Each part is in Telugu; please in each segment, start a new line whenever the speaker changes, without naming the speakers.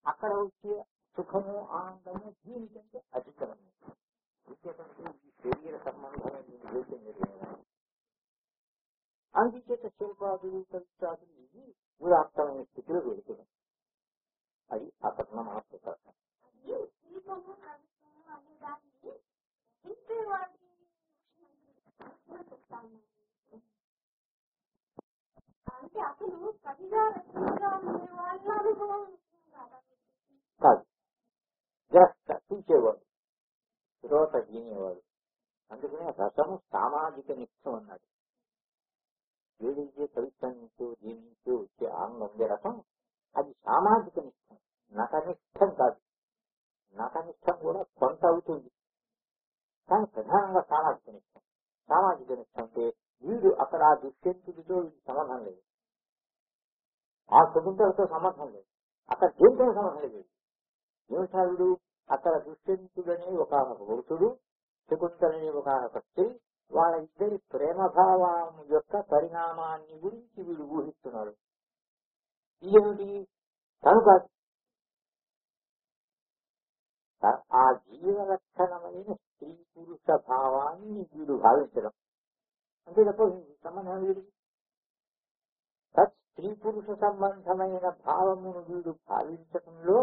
అక్కడ వచ్చే సుఖము ఆనందము దీనికంటే అధికమైనది విద్యకంటే ఈ శరీర సంబంధమైన ద్వేషం జరిగిన అందుచేత శిల్పాదులు కవిత్వాదులు ఇవి ఉదాత్తమైన స్థితిలో వెళుతున్నాయి అది అపర్ణ మనస్సు శాస్త్రం
అది దీపము కవిత్వము అనే దాన్ని నింపేవాడి విషయం చెప్తాను అంటే అసలు కవిగా రచనగా ఉండే వాళ్ళ అనుభవం ముఖ్యం కాదా
కాదు జస్ట్ చూచేవాడు శ్రోత వినేవాడు అందుకనే రసము సామాజిక నిత్యం అన్నాడు ఏదైతే కవిత్వంతో జీవించు వచ్చే ఆనందం ఉండే రసం అది సామాజిక నిత్యం నటనిష్టం కాదు నటనిష్టం కూడా కొంత అవుతుంది కానీ ప్రధానంగా సామాజిక నిత్యం సామాజిక నిత్యం అంటే వీడు అక్కడ ఆ దుష్యంతుడితో వీడికి సంబంధం లేదు ఆ శకుంతలతో సంబంధం లేదు అక్కడ దేంతో సంబంధం లేదు ఏమిటాడు అక్కడ దుష్యంతుడనే ఒక పురుషుడు శకుంతలని ఒక స్త్రీ వాళ్ళ ఇద్దరి ప్రేమభావం యొక్క పరిణామాన్ని గురించి వీడు ఊహిస్తున్నాడు ఇదేమిటి తను కాదు త- ఆ జీవలక్షణమైన స్త్రీ పురుష భావాన్ని వీడు భావించడం అంతే తప్ప ఈ సంబంధం వీడు తత్ స్త్రీ పురుష సంబంధమైన భావమును వీడు భావించడంలో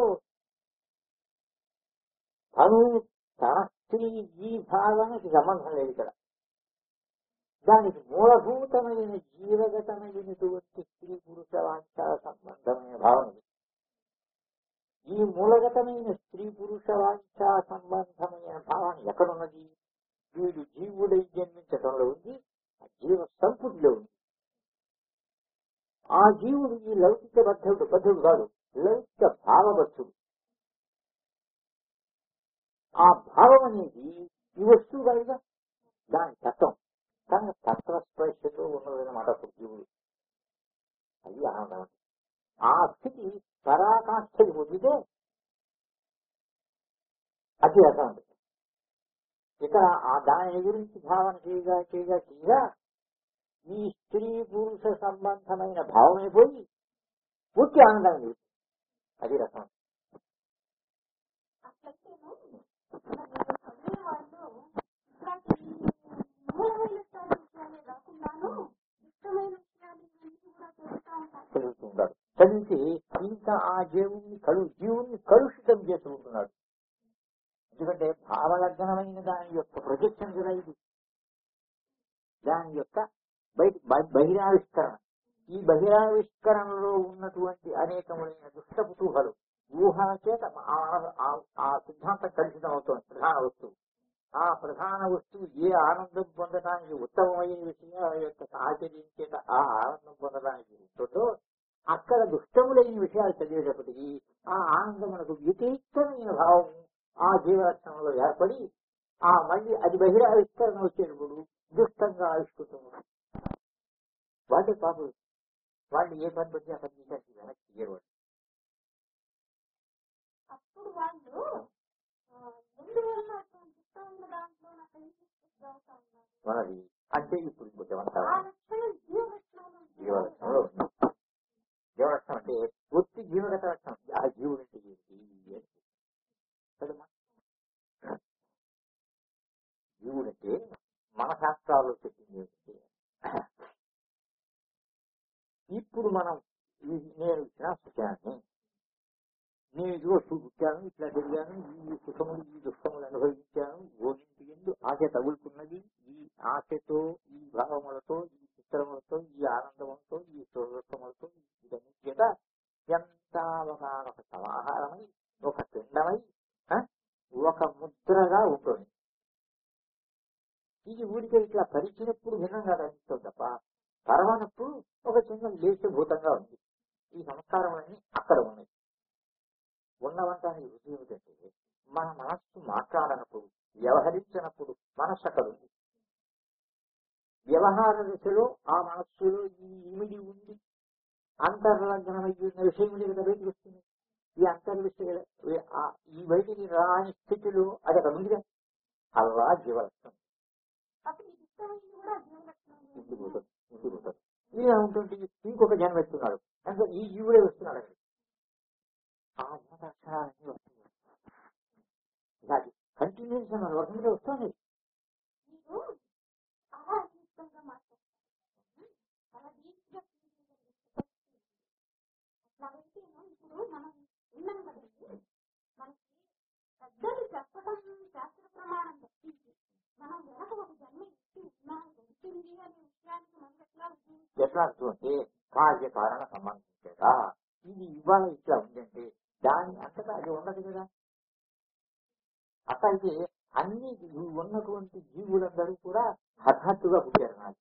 తను తన స్త్రీ ఈ భావానికి సంబంధం లేదు ఇక్కడ దానికి మూలభూతమైన జీవగతమైనటువంటి స్త్రీ పురుష వాంఛా సంబంధమైన భావన ఇది. ఈ మూలగతమైన స్త్రీ పురుష వాంఛా సంబంధమైన భావన ఎక్కడున్నది వీడు జీవుడై జన్మించడంలో ఉంది ఆ జీవ సంపుటిలో ఉంది ఆ జీవుడు ఈ లౌకిక బద్ధుడు బద్ధుడు కాదు లౌకిక భావబద్ధుడు ఆ భావం అనేది ఈ వస్తువు కాదుగా దాని తత్వం కానీ తత్వస్పర్శతో ఉన్నదన్నమాట అప్పుడు జీవుడు అది ఆనందం అంటే. ఆ స్థితి పరాకాష్ఠకి పొందితే అది రసం ఉంటుంది ఇక్కడ ఆ దాని గురించి భావన చేయగా చేయగా చేయగా ఈ స్త్రీ పురుష సంబంధమైన భావమే పోయి పూర్తి ఆనందం ఉంది. అది రసం
అట్లయితేను చదివే వాళ్ళు ఇట్లాంటి మూలమైన విషయాలే కాకుండాను ఇష్టమైన విషయాలు ఇవన్నీ కూడా తెలుస్తూ ఉంటారు
చదువుతుంటాడు చదివితే ఇంకా ఆ జీవుని కలు జీవుని కలుషితం చేసుకుంటున్నాడు ఎందుకంటే భావలగ్నమైన దాని యొక్క ప్రొజెక్షన్ కూడా ఇది దాని యొక్క బయట బ- బహిరావిష్కరణ ఈ బహిరావిష్కరణలో ఉన్నటువంటి అనేకమైన దుష్ట కుతూహలు ఊహల చేత ఆ- ఆ- ఆ సిద్ధాంతం కలుషితం అవుతుంది ప్రధాన వస్తువు ఆ ప్రధాన వస్తువు ఏ ఆనందం పొందడానికి ఉత్తమమైన విషయాల యొక్క సాహచర్యం చేత ఆ ఆనందం పొందడానికి ఉంటుందో అక్కడ దుష్టములైన విషయాలు చదివేటప్పటికీ ఆ ఆనందం మనకు వ్యతిరేకమైన భావం ఆ జీవలక్షణంలో ఏర్పడి ఆ మళ్ళీ అది బహిరావిష్కరణ వచ్చేటప్పుడు దుష్టంగా ఆవిష్కృతం వాళ్ళే పాపు వాళ్ళు ఏ పని పడితే ఆ పని చేశారు వెనక్కి తీయరు వాళ్ళు.
అప్పుడు వాళ్ళు ఆ, ఎందువల్ల అటువంటి ఇష్టం ఉన్న దాంట్లో నాకు ఇంట్రెస్ట్ అవుతా ఉన్నారు
మనది అంటే ఇప్పుడు ఇంకొక
ఆ
ఏమంటారు
లక్షణం జీవ లక్షణంలో
జీవలక్షణంలో ఉంది జీవలక్షణం అంటే పూర్తి జీవగత లక్షణం ఆ జీవుడు అంటే ఏంటి అని. కదమ్మా? జీవుడు అంటే మన శాస్త్రాల్లో చెప్పింది ఏంటంటే ఇప్పుడు మనం ఈ- నేను ఇచ్చిన సుఖాన్ని నేను ఇదిగో చూపించాను ఇట్లా తిరిగాను ఈ సుఖములు ఈ దుఃఖములు అనుభవించాను ఓనింటి ఎందు ఆశ తగులుకున్నది ఈ ఆశతో ఈ భావములతో ఈ చిత్రములతో ఈ ఆనందములతో ఈ సుఖములతో ఇదన్నీ చేత ఎంత ఒక ఒక సమాహారమై ఒక పిండమై ఆ, ఒక ముద్రగా ఉంటుంది ఇది ఊరికే ఇట్లా పరిచినప్పుడు భిన్నంగా అనిపిస్తుంది తప్ప పరమనప్పుడు ఒక చిన్న లేచభూతంగా ఉంది ఈ సంస్కారములన్నీ అక్కడ ఉన్నాయి ఉన్నవంటానికి రుచి ఏమిటంటే మన మనస్సు మాట్లాడనప్పుడు వ్యవహరించినప్పుడు మనస్సు అక్కడ ఉంది వ్యవహార దశలో ఆ మనస్సులో ఈ ఇమిడి ఉంది అంతర్లగ్నమై ఉన్న విషయం కదా బయటకు వస్తుంది ఈ అంతర్విషయ ఆ- ఈ బయటికి రాని స్థితిలో అది అక్కడ ఉందిగా అలా జీవలక్షణం
అప్పుడు నీకు ఇష్టమైంది కూడా జీవ లక్షణం
ఇంటికి పోతుంది ఇంటికి పోతుంది ఇలా ఉంటుంది ఇంకొక జన్మ ఎత్తున్నాడు అంటే ఈ జీవుడే వస్తున్నాడు అక్కడ ఆ ఉన్నత అక్షరాలన్నీ వస్తుంది ఇలాగే కంటిన్యూస్ మన వర్గం మీద వస్తుంది
మీరు అలా అనిష్టంగా మాట్లాడతారు అలా డీప్గా అట్లా ఇప్పుడు మనం విన్నాం కదండి మనకి పెద్దలు చెప్పడం శాస్త్ర ప్రమాణం తప్పించి మనం వెనక ఒక జన్మ ఇచ్చి ఉన్నాం ఉంటుంది అనే విషయానికి మనం ఎట్లా రుజువు
ఎట్లా అంటే కార్యకారణ సంబంధించేదా ఇది ఇవాళ ఇట్లా ఉందంటే దాని అంతటా అది ఉన్నది కదా అట్లయితే అన్ని ఈ ఉన్నటువంటి జీవులందరూ కూడా హఠాత్తుగా పుట్టారు నాకు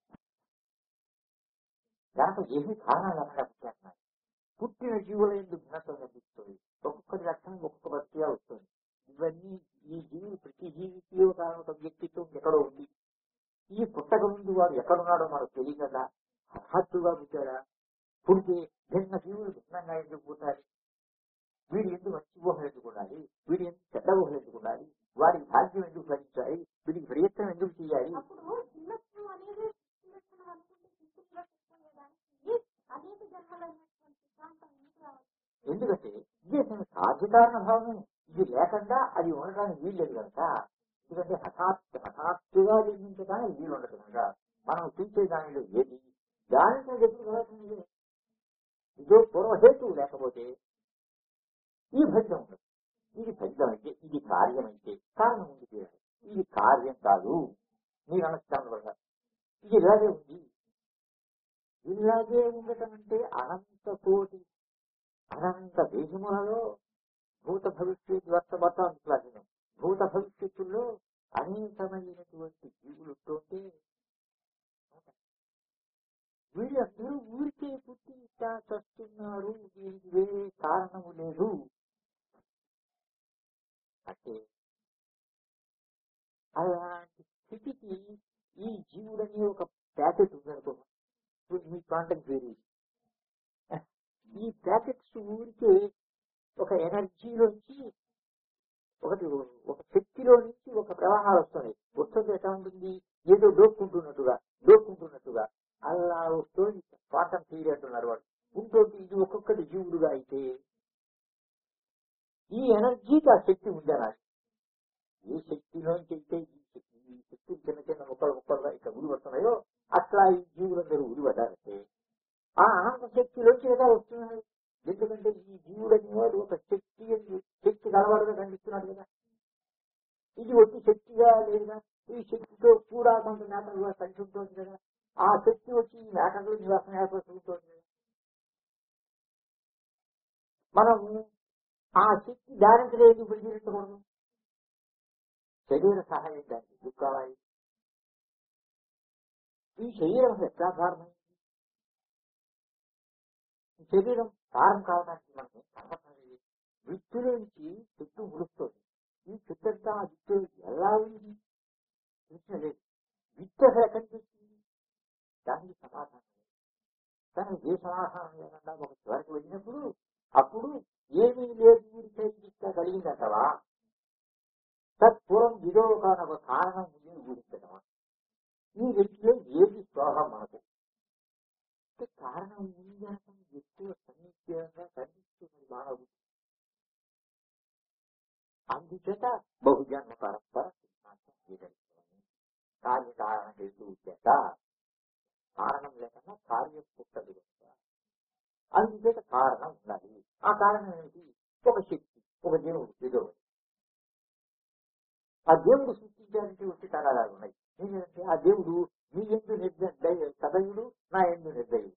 దాంట్లో ఏమి కారణాలు అక్కడ పుట్టారు పుట్టిన జీవుల ఎందుకు భిన్నత్వం కనిపిస్తుంది ఒక్కొక్కటి లక్షణం ఒక్కొక్క భక్తిగా వస్తుంది ఇవన్నీ ఈ జీవులు ప్రతి జీవికి ఒక ఒక వ్యక్తిత్వం ఎక్కడో ఉంది ఈ పుట్టక ముందు వాడు ఎక్కడున్నాడో మనకు తెలియదు కదా హఠాత్తుగా పుట్టాడా పుడితే భిన్న జీవులు భిన్నంగా ఎందుకు పుట్టాలి వీడు ఎందుకు మంచి ఊహలు ఎందుకు ఉండాలి వీడు ఎందుకు చెడ్డ ఊహలు ఎందుకు ఉండాలి వాడికి భాగ్యం ఎందుకు ఫలించాలి వీడికి ప్రయత్నం ఎందుకు చేయాలి
అప్పుడు చిన్నత్వం అనేది చిన్నత్వం అనుకుంటే చిన్నలో చెప్పుకునేదానికి అనేక జన్మలైనటువంటి సిద్ధాంతం ఎందుకు రావాలి
ఎందుకంటే ఇదే సాధ్యకారణ భావమే ఇది లేకుండా అది ఉండడానికి వీల్లేదు కనుక ఎందుకంటే హఠాత్ హఠాత్తుగా జన్మించడానికి వీలు ఉండదు కనుక మనం చూసే దానిలో ఏది దానికి ఎదురు ఇదో పూర్వహేతు లేకపోతే ఈ భేదం ఉండదు ఇది భేదం అయితే ఇది కార్యం అయితే కారణం ఉంది చేయాలి ఇది కార్యం కాదు మీరు అనుష్ఠానం వల్ల ఇది ఇలాగే ఉంది ఇలాగే ఉండటం అంటే అనంత కోటి అనంత దేశములలో భూత భవిష్యత్ వర్తవర్తాంతులాగిన భూత భవిష్యత్తుల్లో అనేకమైనటువంటి జీవులు ఉంటుంటే వీళ్ళందరూ ఊరికే పుట్టి ఇట్లా చస్తున్నారు దీనికి వేరే కారణము లేదు అంటే అలాంటి స్థితికి ఈ జీవుడని ఒక ప్యాకెట్ ఉందనుకో ఇప్పుడు మీ కాంటాక్ట్ వేరే ఈ ప్యాకెట్స్ ఊరికే ఒక ఎనర్జీలోంచి ఒకటి ఒక శక్తిలో నుంచి ఒక ప్రవాహాలు వస్తున్నాయి వస్తుంది ఎట్లా ఉంటుంది ఏదో డోక్కుంటున్నట్టుగా డోక్కుంటున్నట్టుగా అలా వస్తుంది క్వాంటం థియరీ అంటున్నారు వాడు ఉంటుంది ఇది ఒక్కొక్కటి జీవుడుగా అయితే ఈ ఎనర్జీకి ఆ శక్తి ఉందా ఏ శక్తిలోంచి అయితే ఈ శక్తి ఈ శక్తి చిన్న చిన్న ముక్కలు ముక్కలుగా ఇక్కడ ఉడిపడుతున్నాయో అట్లా ఈ జీవులందరూ ఉడిపడ్డారంటే ఆ అనంత శక్తిలోంచి కదా వస్తున్నారు ఎందుకంటే ఈ జీవుడు అనేవాడు ఒక శక్తి అని- శక్తి కలవాడుగా కనిపిస్తున్నాడు కదా ఇది వచ్చి శక్తిగా లేదుగా ఈ శక్తితో కూడా కొంత మేకలుగా కలిసి ఉంటుంది కదా ఆ శక్తి వచ్చి ఈ మేకలు నివాసం ఏర్పడుతుంది కదా మనము ఆ శక్తి దానికి లేదు విడిచిపెట్టకూడదు శరీర సహాయం దానికి ఎందుకు కావాలి ఈ శరీరం అసలు ఎట్లా కారణమైంది ఈ శరీరం కారణం కావడానికి మనకి సంబంధం విత్తులోంచి చెట్టు ముడుస్తుంది ఈ చెట్టంతా ఆ విత్తు ఎలా ఉంది చూసినలేదు విత్తు అసలు ఎక్కడికి వచ్చింది దానికి సమాధానం లేదు కానీ ఏ సమాధానం లేకుండా ఒక చివరికి వెళ్ళినప్పుడు అప్పుడు ఏమీ లేదు ఊరికే విత్త కలిగిందంటవా తత్పూర్వం ఇదో కానొక కారణం ఉంది ఊరించడమా ఈ వ్యక్తిలో ఏది స్వభావం మనకు అంటే కారణం ఉందనడం ఎక్కువ సన్నిహితంగా కనిపిస్తుంది మానవుడు అందుచేత బహుజన్మ పరంపర సిద్ధాంతం స్వీకరించాలి కార్యకారణ హేతు చేత కారణం లేకుండా కార్యం పుట్టదు కనుక అందుచేత కారణం ఉండాలి ఆ కారణం ఏమిటి ఒక శక్తి ఒక దేవుడు ఏదో ఒకటి. ఆ దేవుడు సృష్టించాలంటే వచ్చి తగాదాలు ఉన్నాయి ఏంటంటే ఆ దేవుడు నీ ఎందు నిర్దయ సదయుడు నా ఎందు నిర్దయుడు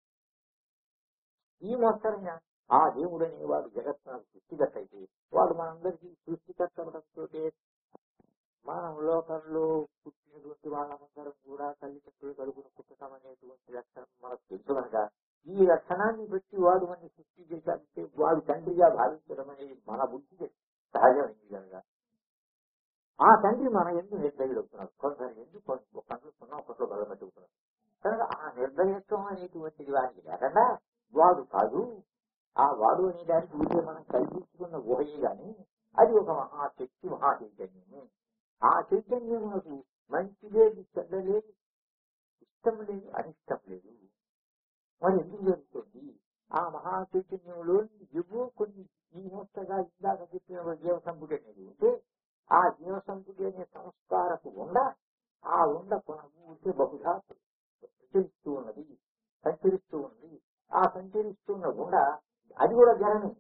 ఈ మోస్తరంగా ఆ దేవుడు అనేవాడు జగత్తునకు సృష్టికర్త అయితే వాడు మనందరికీ సృష్టికర్త అవడంతో మనం లోకంలో పుట్టినటువంటి వాళ్ళందరం కూడా తల్లిదండ్రులు కలుగును పుట్టడం అనేటువంటి లక్షణం మనకు తెలుసు కనుక ఈ లక్షణాన్ని బట్టి వాడు మన సృష్టి చేశాడంటే వాడు తండ్రిగా భావించడం అనేది మన బుద్ధికి సహజమైంది కనుక ఆ తండ్రి మన ఎందు నిర్దయుడవుతున్నాడు కొందరు ఎందుకు ఒకళ్ళు సున్నా ఒకళ్ళు బలపెట్టుకున్నారు కనుక ఆ నిర్దయత్వం అనేటువంటిది వారికి లేకుండా వాడు కాదు ఆ వాడు అనే దానికి ఊరికే మనం కల్పించుకున్న ఊహయే గాని అది ఒక మహాశక్తి మహాచైతన్యము ఆ చైతన్యమునకు మంచి లేదు చెడ్డ లేదు ఇష్టం లేదు అనిష్టం లేదు మరి ఎందుకు జరుగుతుంది ఆ మహా చైతన్యంలో ఏవో కొన్ని ఏమో ఇందాక చెప్పిన జీవసంపుటి అనేది ఉంటే ఆ జీవసంపుటి అనే సంస్కారపు ఉండ ఆ ఉండ ఉంటే బహుశా ప్రచరిస్తూ ఉన్నది సంచరిస్తూ ఉన్నది ఆ సంచరిస్తున్న ఉండ అది కూడా జనమే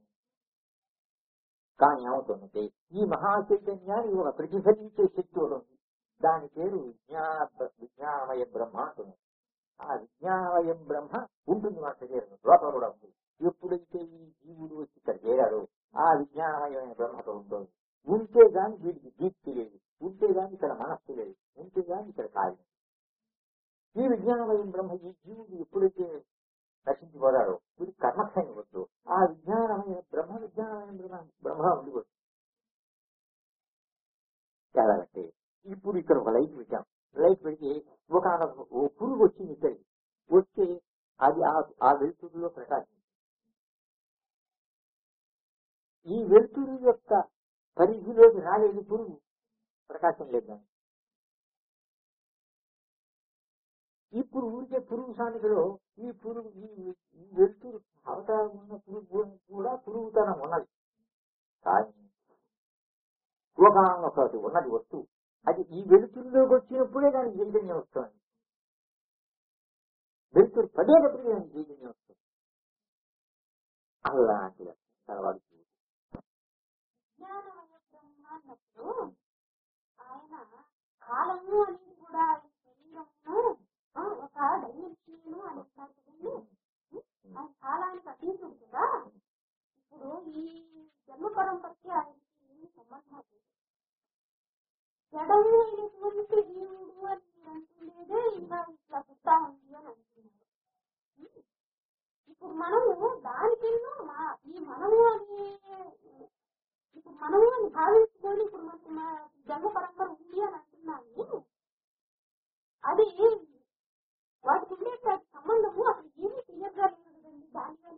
కానీ ఏమవుతున్నది ఈ మహా చైతన్యాన్ని ఒక ప్రతిఫలించే శక్తి ఒకటి ఉంది దాని పేరు విజ్ఞాన బ్ర- విజ్ఞానమయ బ్రహ్మ అంటున్నాం ఆ విజ్ఞానమయం బ్రహ్మ ఉంటుంది మన శరీరం లోపల కూడా ఉంది ఎప్పుడైతే ఈ జీవుడు వచ్చి ఇక్కడ చేరాడో ఆ విజ్ఞానమయమైన బ్రహ్మతో ఉంటుంది ఉంటే గాని వీడికి దీప్తి లేదు ఉంటే గాని ఇక్కడ మనస్సు లేదు ఉంటే గాని ఇక్కడ కార్యం ఈ విజ్ఞానమయం బ్రహ్మ ఈ జీవుడు ఎప్పుడైతే నశించిపోతాడో వీడి కర్మక్షయం వద్దు ఆ విజ్ఞానమైన బ్రహ్మ విజ్ఞానమైన బ్రహ్మ బ్రహ్మ ఉండిపోతుంది ఎలాగంటే ఇప్పుడు ఇక్కడ ఒక లైట్ పెట్టాం లైట్ పెడితే ఒక ఓ పురుగు వచ్చింది ఇక్కడికి వస్తే అది ఆ ఆ వెలుతురులో ప్రకాశించింది ఈ వెలుతురు యొక్క పరిధిలోకి రాలేదు పురుగు ప్రకాశం లేదు దానికి. ఇప్పుడు ఊరికే పురుగు సానికలో ఈ పురుగు ఈ ఈ వెలుతురు అవతారం ఉన్న పురుగు కూడా పురుగుతనం ఉన్నది కానీ ఒకటి ఉన్నది వస్తువు అది ఈ వెలుతురులోకి వచ్చినప్పుడే దానికి చైతన్యం వస్తుంది వెలుతురు పడేటప్పుడు దానికి చైతన్యం వస్తుంది అలాంటి తర్వాత
విజ్ఞానమయ బ్రహ్మ అన్నప్పుడు ఆయన కాలము అనేది కూడా ఆయన శరీరము ఆ, ఒక డైమెన్షన్ అని అంటారు కదండి ఆయన కాలానికి అతీతుడు కదా ఇప్పుడు ఈ జన్మ పరంపరకి ఆయనకి ఏమి సంబంధం లేదు జడము అయినటువంటి జీవుడు అని మీరు అంటుండేదే ఇంకా ఇట్లా పుట్టా ఉంది అని అంటున్నారు ఉం? ఇప్పుడు మనము దానికెన్నో మా ఈ మనము అనే ఇప్పుడు మనము అని భావించుకొని ఇప్పుడు మనకు మా జన్మ పరంపర ఉంది అని అంటున్నాము అది వాటికి ఉండే సంబంధము అసలు ఏమీ క్లియర్ గా లేదు కదండి దానివల్ల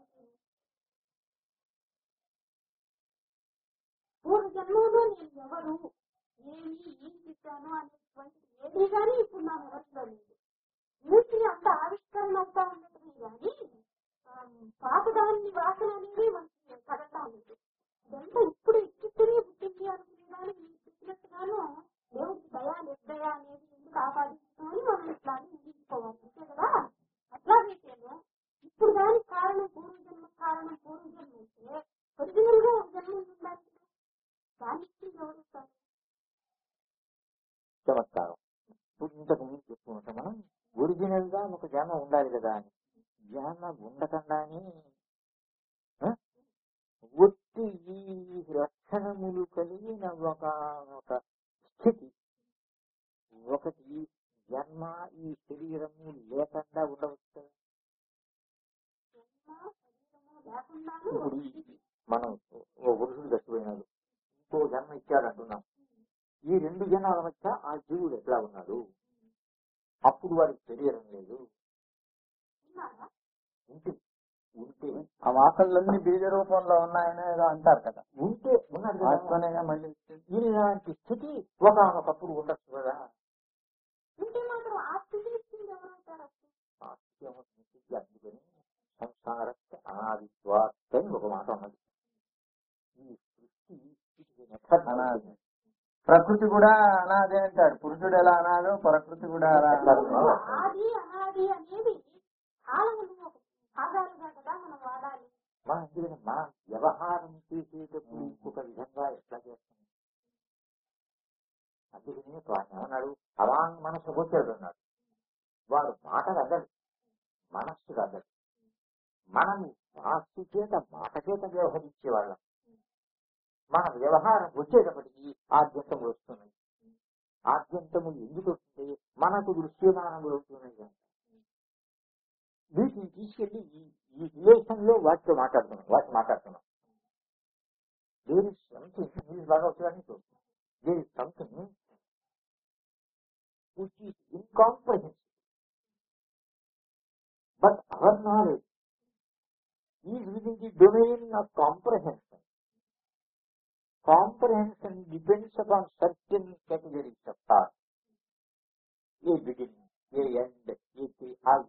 పూర్వ జన్మలో నేను ఎవరు ఏమి ఏం చెప్పాను అనేటువంటిది ఏది కానీ ఇప్పుడు నా మెదడులో లేదు పూర్తి అంత ఆవిష్కరణ అవుతా ఉండటమే కానీ ఆ, పాతదాన్ని వాసన అనేది మనకి తగతా ఉంది ఇదంతా ఇప్పుడు ఇచ్చితేనే పుట్టింది అనుకునేదాన్ని మీరు చెప్పినట్టుగాను దేవుడికి దయా నిర్దయ అనేది ఎందుకు ఆపాదిస్తామని మనం ఇట్లా ఊహించుకోవాలి అంతే కదా అట్లాగైతేను ఇప్పుడు దానికి కారణం పూర్వజన్మ కారణం పూర్వజన్మ అయితే ఒరిజినల్ గా ఒక జన్మ ఉండాలి కదా. దాన్ని ఇచ్చింది ఎవరు ఇస్తారు?
చమత్కారం ఇప్పుడు ఇంతకు ముందు చెప్పుకుంటాం మనం ఒరిజినల్ గా ఒక జన్మ ఉండాలి కదా అని జన్మ ఉండకుండానే ఆ? ఒట్టి ఈ లక్షణములు కలిగిన ఒక ఒక స్థితి ఒకటి జన్మ ఈ శరీరము లేకుండా ఉండవచ్చు కదా.
జన్మ శరీరము లేకుండాను
ఇప్పుడు ఈ- మనం ఓ పురుషుడు చచ్చిపోయినాడు ఇంకో జన్మ ఇచ్చాడు అంటున్నాం ఈ రెండు జనాల మధ్య ఆ జీవుడు ఎట్లా ఉన్నాడు అప్పుడు వాడికి శరీరం లేదు
ఉన్నారా?
ఉంటే ఉంటే
ఆ వాసనలన్నీ బీజ రూపంలో ఉన్నాయని ఏదో అంటారు కదా
ఉంటే ఉన్నాడు కదా.
వాటితోనేగా మళ్ళీ వచ్చేది.
ఇలాంటి స్థితి ఒకనొకప్పుడు ఉండొచ్చు కదా
ఉంటే మాత్రం ఆ స్థితిని ఇచ్చింది ఎవరవుతారు అప్పుడు?
ఆ స్థితి ఏమవుతుంది? స్థితి అందుకని సంసారస్య అనాదిత్వాత్ అని ఒక మాట ఉన్నది ఈ సృష్టి ఇది నెట్వర్క్
అనాది. ప్రకృతి కూడా అనాదే అంటాడు పురుషుడు ఎలా అనాదో ప్రకృతి కూడా అలా అంటారు
ఆది అనాది అనేది కాలములు ఒక భాగాలుగా కదా మనం వాడాలి
మా అందుకని మా వ్యవహారం చేసేటప్పుడు ఇంకొక విధంగా ఎట్లా చేస్తాం అందుకని వాడు ఏమన్నాడు అవాంగ్ మనసు వచ్చాడు అన్నాడు వాడు మాటలు అద్దడు మనస్సు అద్దడు మనము మనస్సు చేత మాట చేత వ్యవహరించేవాళ్ళం మన వ్యవహారం వచ్చేటప్పటికి ఆద్యంతములు వస్తున్నాయి ఆద్యంతములు ఎందుకు వస్తుంది మనకు దృశ్యమానములు అవుతున్నాయి కనుక వీటిని తీసుకెళ్లి ఈ ఈ రిలేషన్ లో వాటితో మాట్లాడుతున్నాం వాటి మాట్లాడుతున్నాం దేర్ ఇస్ సంథింగ్ మీరు బాగా వచ్చారని చూస్తుంది there is something which is incomprehensible. But our knowledge is within the domain of comprehension. Comprehension depends upon certain categories of thought. A beginning, a end, a th- all.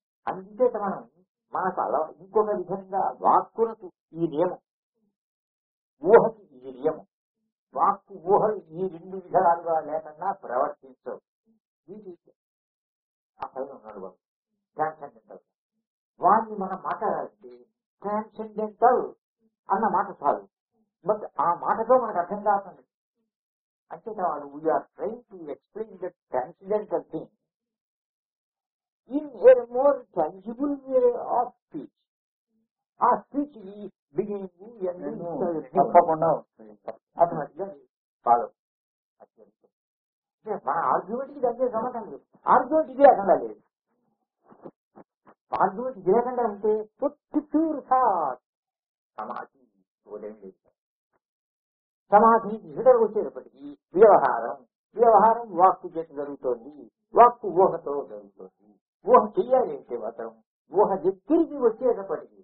అంతేత మనం మనకు అలా ఇంకొక విధంగా వాక్కునకు ఈ నియమం ఊహకి వీర్యము వాక్కు ఊహలు ఈ రెండు విధాలుగా లేకుండా ప్రవర్తించవు వీటి ఆ పైన ఉన్నాడు వాడు ట్రాన్సెండెంటల్ వాడిని మనం మాట్లాడాలంటే ట్రాన్సెండెంటల్ అన్న మాట చాలు బట్ ఆ మాటతో మనకు అర్థం కాకుండా అంతేకా వాళ్ళు we are train to explain the transcendental thing in a more tangible way of speech ah speech beginning
తప్పకుండా వస్తాయి
ఆటోమేటిక్గా ఫాలో అంటే మన ఆర్గ్యుమెంట్ కి దగ్గర సంబంధం లేదు ఆర్గ్యుమెంట్ ఇది లేకుండా లేదు ఆర్గ్యుమెంట్ ఇది లేకుండా ఉంటే పొట్టి ప్యూర్ థాట్ సమాధి చూడడం లేదు సమాధి ఇతరులకు వచ్చేటప్పటికి వ్యవహారం వ్యవహారం వాక్కు చేత జరుగుతోంది వాక్కు ఊహతో జరుగుతోంది ఊహ చెయ్యాలి అంటే మాత్రం ఊహ దగ్గరికి వచ్చేటప్పటికి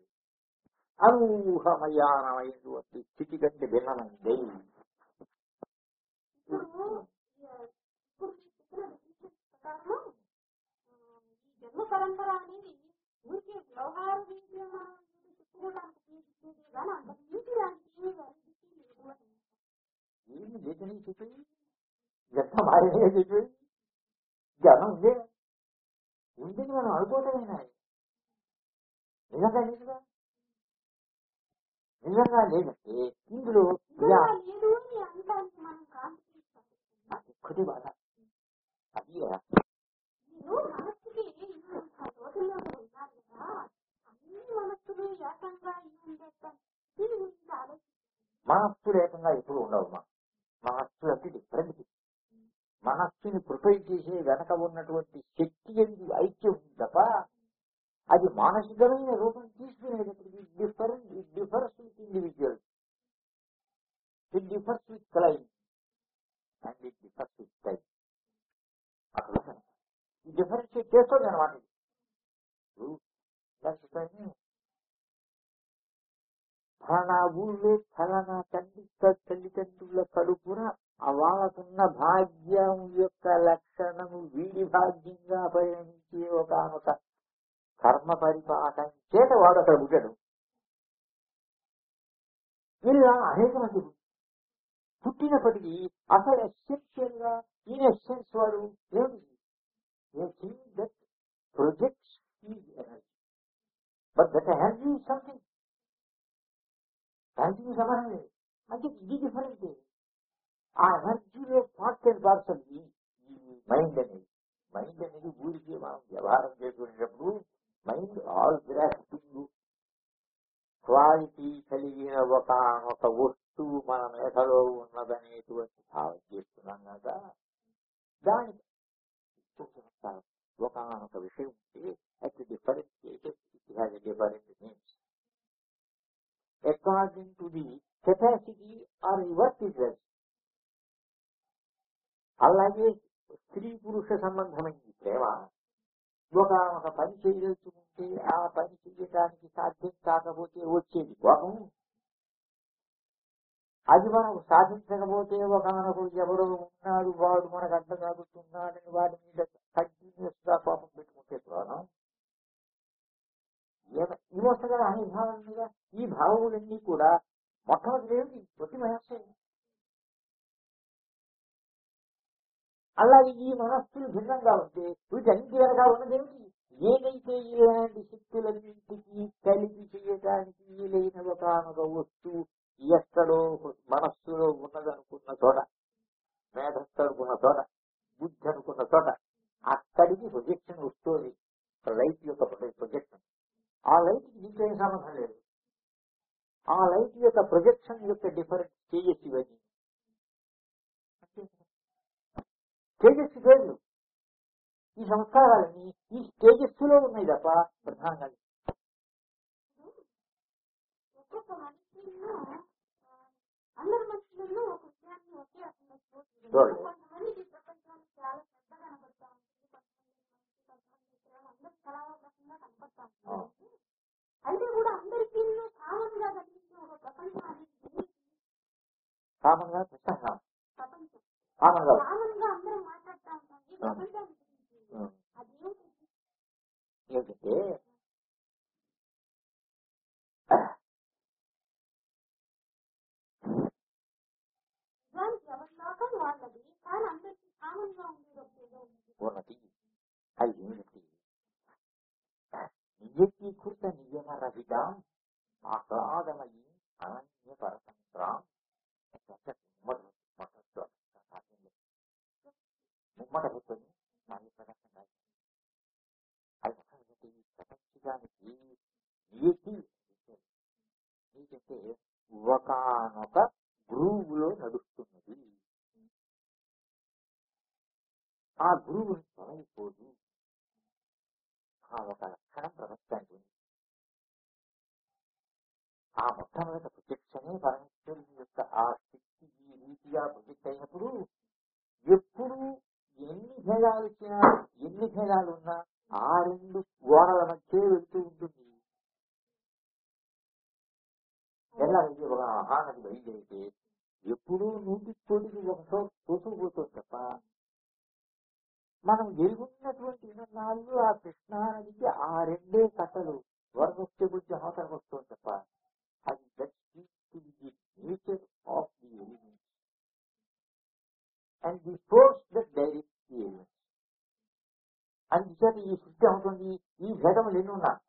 అనూహమయానమైనటువంటి స్థితి కంటే భిన్నమైంది
ఇప్పుడు ఇప్పుడు చెప్పిన definition ప్రకారము ఆ, ఈ జన్మ పరంపర అనేది ఊరికే వ్యవహార రీత్యా మనం ఇది చెప్పుకోవడానికి ఉపయోగించేది కానీ అంత మించి దానికి ఏమీ validity లేదు అని
ఏమి లేదని చెప్పి ఇదంతా మారినే చెప్పి జనం ఇదే ఉందని మనం అనుకోవటమేనా నిజంగా లేదుగా నిజంగా లేదంటే ఇందులో
నిజంగా
యా-
లేదు అని అంటానికి మనం కాంపిటీషన్
అది ఒక్కటి బాధ అది ఎలా?
మీరు మనస్సుకి ఇంత రోజుల్లో ఉన్నారు కదా అన్ని మనస్సులు ఏకంగా ఇవి ఉండేస్తాను దీని గురించి ఆలోచించాలి
మనస్సు లేకుండా ఎప్పుడు ఉండవు మా మనస్సు అంటే డిఫరెంట్ మనస్సుని ప్రొటైల్ చేసే వెనక ఉన్నటువంటి శక్తి ఎందుకు ఐక్యం ఉంది తప్ప అది మానసికమైన రూపం తీసుకునేటప్పటికి different it differs with individual it differs with clime and it differs with time అక్కడ ఈ డిఫరెన్షియేట్ చేస్తుంది అనమాట ఇది. ఇప్పుడు దానికి చెప్పాను, ఫలానా ఊళ్ళో ఫలానా తండ్రి తల్లిదండ్రుల కడుపున ఆ వాళ్ళకున్న భాగ్యం యొక్క లక్షణము వీడి భాగ్యంగా పరిగణించే ఒక కర్మ పరిపాకం చేత వాడు అక్కడ పుట్టాడు ఇలా అనేక మంది పుట్టినప్పటికీ అసలు ఎసెన్షియల్ గా ఇన్ ఎసెన్స్ వాడు ఏమిటి that projects energy but that energy something energy సమానం లేదు అంటే ఇది డిఫరెంట్ ఆ ఎనర్జీలో పార్ట్ అండ్ పార్సల్ ఈ మైండ్ అనేది మైండ్ అనేది ఊరికి మనం వ్యవహారం చేసుకునేటప్పుడు మైండ్ ఆల్ గ్రాస్పింగ్ క్వాలిటీ కలిగిన ఒక ఒక వస్తువు మన మేధలో ఉన్నదనేటువంటి భావం చేస్తున్నాం కదా దానికి ఒక విషయం ఉంటే at different stages it has different names according to the capacity or work is అలాగే స్త్రీ పురుష సంబంధమైన ప్రేమ ఒక ఒక పని చేయదలుచుకుంటే ఆ పని చేయడానికి సాధ్యం కాకపోతే వచ్చేది కోపం అది మనం సాధించకపోతే ఒక మనకు ఎవరో ఉన్నాడు వాడు మనకు అడ్డం కాగుతున్నాడని వాడి మీద కంటిన్యూస్ గా కోపం పెట్టుకుంటే ప్రాణం ఇవొస్తాయి కదా అనే భావం మీద ఈ భావములన్నీ కూడా మొట్టమొదటి ఏమిటి ప్రతి మనస్సే అలాగే ఈ మనస్సులు భిన్నంగా ఉంటే వీటన్నిటి వెనక ఉన్నదేమిటి ఏదైతే ఇలాంటి శక్తులన్నింటికి కలిపి చేయడానికి వీలైన ఒకనొక వస్తువు ఎక్కడో మనస్సులో ఉన్నదనుకున్న చోట మేధస్సు అనుకున్న చోట బుద్ధి అనుకున్న చోట అక్కడికి ప్రొజెక్షన్ వస్తుంది లైట్ యొక్క ప్రొజెక్షన్ ఆ లైట్ దీంట్లో ఏం సంబంధం లేదు ఆ లైట్ యొక్క ప్రొజెక్షన్ యొక్క డిఫరెంట్ స్టేజెస్ ఇవన్నీ స్టేజెస్ పేర్లు ఈ సంస్కారాలన్నీ ఈ స్టేజెస్ లో ఉన్నాయి తప్ప ప్రధానంగా లేవు.
ఒక్కొక్క మనిషిలో ఆ, అందరి మనుషులలో ఒక విషయాన్ని ఒకే రకంగా చూస్తుంది
చూడలేదు.
కొంతమందికి ప్రపంచాన్ని చాలా పెద్ద కనబడతా ఉంటుంది కొంతమంది మంచి కొంతమంది ప్రేమ అందరూ చాలా రకంగా కనబడతా ఉంటుంది అయితే కూడా అందరికీ కామన్ గా కనిపించే ఒక ప్రపంచం అనేది
కామన్ గా ప్రసంగం
ప్రపంచం
కామన్ గా
కామన్ గా అందరం మాట్లాడుతూ ఉంటాం ఈ ప్రపంచాన్ని గురించి
ఉం.
అదేంటి
ఏంటంటే
వాళ్ళది కానీ అందరికీ కామన్ గా ఉండేది ఒకటి ఏదో ఉంది
ఉన్నది అది ఏమిటి నిజీకృత నియమ రహిత ఆహ్లాదమయి అనన్య పరతంత్రం ముమ్మట పెట్టుకొని దాని ప్రదర్శన అది ఒకటి ప్రపంచానికి నియతి నీకంటే ఒకనొక గ్రూవ్ లో నడుస్తున్నది ఆ గురువుని తొలగిపోదు ఆ ఒక లక్షణం ప్రపంచానికి ఉంది ఆ మొట్టమొదటి ప్రత్యక్షమే పరమేశ్వరుని యొక్క ఆ శక్తి ఈ రీతిగా ప్రొజెక్ట్ అయినప్పుడు ఎప్పుడు ఎన్ని భేదాలు వచ్చినా ఎన్ని భేదాలు ఉన్నా ఆ రెండు గోడల మధ్య వెళ్తూ ఉంటుంది ఎలా అయితే ఒక మహానది బయలుదేరితే ఎప్పుడూ నూటి కోటికి ఒక చోట తోసుకుపోతుంది తప్ప మనం ఎరుగున్నటువంటి ఇన్నాళ్ళు ఆ కృష్ణా నదికి ఆ రెండే కట్టలు వరద వచ్చే బుద్ధి అవతలకు వస్తుంది తప్ప అది that the nature of the elements and the force that direct the elements అందుచేత ఈ సృష్టి అవుతుంది ఈ భేదములు ఎన్ని ఉన్నా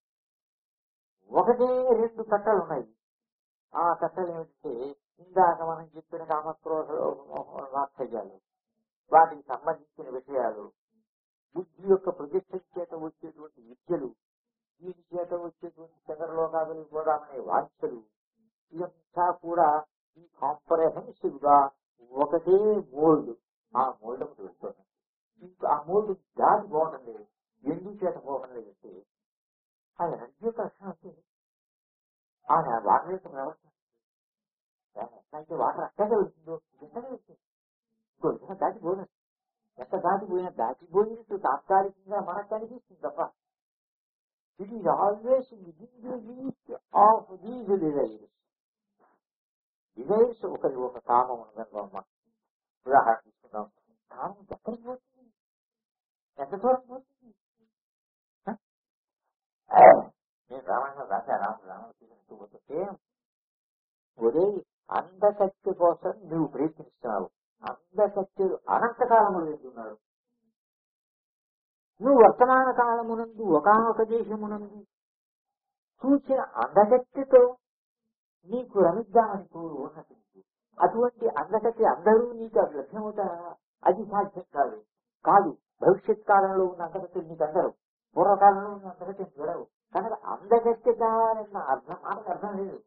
ఒకటే రెండు కట్టలు ఉన్నాయి ఆ కట్టలు ఏమిటంటే ఇందాక మనం చెప్పిన కామక్రోధ వాత్సల్యాలు వాటికి సంబంధించిన విషయాలు బుద్ధి యొక్క ప్రొజెక్షన్ చేత వచ్చేటువంటి విద్యలు దీని చేత వచ్చేటువంటి చంద్రలోకాదులు పోదామనే వాంఛలు ఇదంతా కూడా ఈ కాంపరేహెన్సివ్ గా ఒకటే మోల్డ్ ఆ మోల్డ్ ఒకటి వెళ్తుంది ఇంకా ఆ మోల్డ్ దాటి పోవడం లేదు ఎందుకు చేత పోవడం లేదంటే ఆ ఎనర్జీ యొక్క లక్షణం అంటే ఆ వాటర్ యొక్క ప్రవర్తన ఎట్లయితే వాటర్ అక్కడే వెళ్తుందో ఎంతగా వెళ్తుంది ఇంకో విధంగా దాటిపోదు ఎంత దాటిపోయినా దాటిపోయినట్టు తాత్కాలికంగా మనకు కనిపిస్తుంది తప్ప it is always within the least of these desires desires ఒకరి ఒక కామం ఉందనుకోమ్మ ఉదాహరణ తీసుకుందాం కామం ఎక్కడికి పోతుంది ఎంత దూరం పోతుంది హ? నేను రామాయణం రాశా రాముడు రాముడు తీసుకుంటూ పోతుంటే ఒరే అందకత్య కోసం నువ్వు ప్రయత్నిస్తున్నావు అందకత్యుడు అనంతకాలములు వెళ్తున్నాడు నువ్వు వర్తమాన కాలమునందు ఒకనొక దేశమునందు చూసిన అందగత్తితో నీకు రమిద్దామని కోరు ఉన్నది అటువంటి అందగతి అందరూ నీకు అది లభ్యమవుతారా అది సాధ్యం కాదు కాదు భవిష్యత్ కాలంలో ఉన్న అందగతులు నీకు అందరు పూర్వకాలంలో ఉన్న అందగతి చూడవు కనుక అందగత్యదారన్న అర్థం మనకు అర్థం లేదు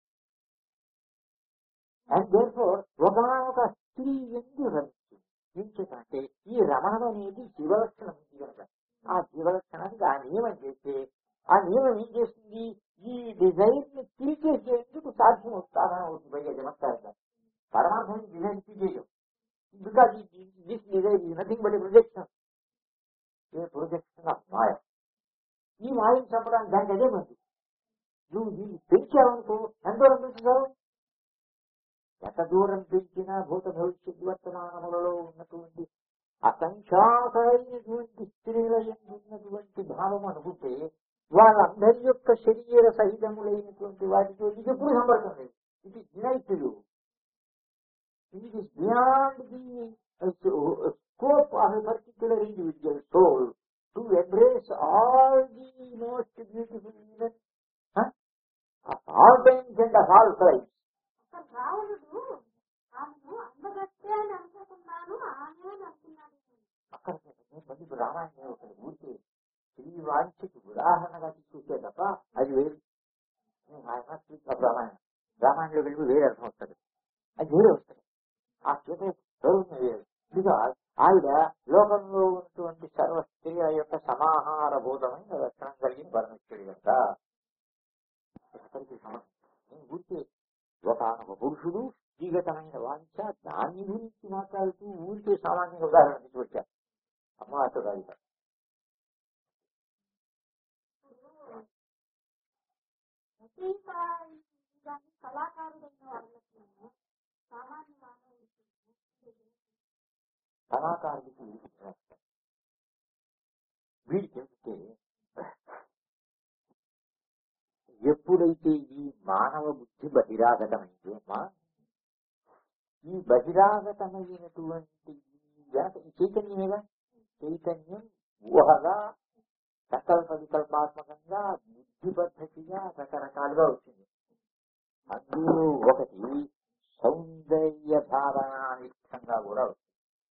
అండ్ దేర్ఫోర్ ఒకనొక స్త్రీ ఎందుకు రమిస్తుంది ఎందుకంటే ఈ రమణం అనేది జీవలక్షణం ఉంది కనుక ఆ జీవలక్షణానికి ఆ నియమం చేస్తే ఆ నియమం ఏం చేస్తుంది ఈ డిజైన్ ని తీసేసేందుకు సాధ్యం సాధన అవుతుంది పైగా చమత్కారంగా పరమార్థం డిజైన్ తీసేయడం because this design is nothing but projection a projection of maya ఈ మాయను చంపడానికి దానికి అదే మంది నువ్వు దీన్ని పెంచావనుకో ఎంత దూరం పెంచుతావు ఎంత దూరం పెంచినా భూత భవిష్యత్ వర్తమానములలో ఉన్నటువంటి అసంఖ్యాకైనటువంటి స్త్రీల యందు ఉన్నటువంటి భావం అనుకుంటే వాళ్ళందరి యొక్క శరీర సహితములైనటువంటి వాటితో ఇది ఎప్పుడు సంపర్కం లేదు ఇది వినైతులు ఇది is beyond the scope of a particular individual soul to embrace all the most beautiful even all times and of all times
అసలు రావణుడు ఆమెను అందగత్తే అని అనుకుంటున్నాను ఆమె అని అంటున్నాడు
అక్కడ నేను మళ్ళీ ఇప్పుడు రామాయణం ఒకటి ఊరికే స్త్రీ వాంఛకి ఉదాహరణగా తీసుకొచ్చే తప్ప అది వేరు నేను ఆయన స్పీక్ ఆఫ్ రామాయణం రామాయణంలో వెళ్ళి వేరే అర్థం వస్తుంది అది వేరే వస్తుంది ఆ చేత గౌరవం వేరు బికాజ్ ఆవిడ లోకంలో ఉన్నటువంటి సర్వ స్త్రీల యొక్క సమాహార భూతమైన లక్షణం కలిగిన పరమేశ్వరి కనుక ఒకరికి సమం నేను ఊరికే ఒక ఒక పురుషుడు వ్యక్తిగతమైన వాంఛ దాని గురించి మాట్లాడుతూ ఊరికే సామాన్య ఉదాహరణ తీసుకొచ్చా అమ్మవారితో కాదు ఇక్కడ.
రచయిత కానీ కళాకారుడైన వాళ్ళకి సామాన్య మానవుడికి
కళాకారుడికి వీరికి చేస్తారు వీడికి ఏమిటంటే ఎప్పుడైతే ఈ మానవ బుద్ధి బహిరాగతమైందో అమ్మా ఈ బహిరాగతమైనటువంటి ఈ వెనక ఈ చైతన్యమేగా చైతన్యం ఊహగా సంకల్ప వికల్పాత్మకంగా బుద్ధి పద్ధతిగా రకరకాలుగా వచ్చింది అందులో ఒకటి సౌందర్య భావనానిష్టంగా కూడా వచ్చింది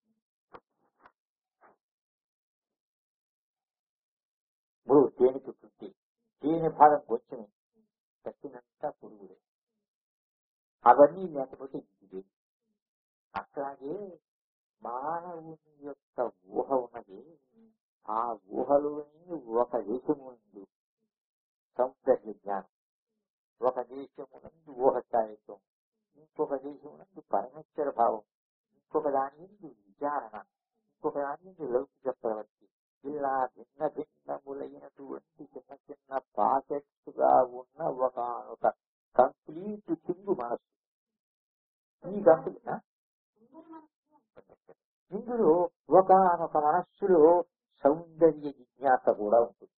ఇప్పుడు తేనె చుట్టుంది తేనె భాగం కొంచెం తక్కినంతా పురుగులే అవన్నీ లేకపోతే ఇది అట్లాగే మానవుని యొక్క ఊహ ఉన్నది ఆ ఊహలోని ఒక దేశముందు సౌందర్య జ్ఞానం ఒక దేశమునందు ఊహ స్థాయిత్వం ఇంకొక దేశమునందు పరమేశ్వర భావం ఇంకొక దాని ఎందు విచారణ ఇంకొక దాని ఎందు లౌకిక ప్రవృత్తి ఇలా భిన్న భిన్నములైనటువంటి చిన్న చిన్న పాకెట్స్ గా ఉన్న ఒక ఒక కంప్లీట్ కింగు మనస్సు ఈ కంప్లీట్ ఇందులో ఒకనొక మనస్సులో సౌందర్య జిజ్ఞాస కూడా ఉంటుంది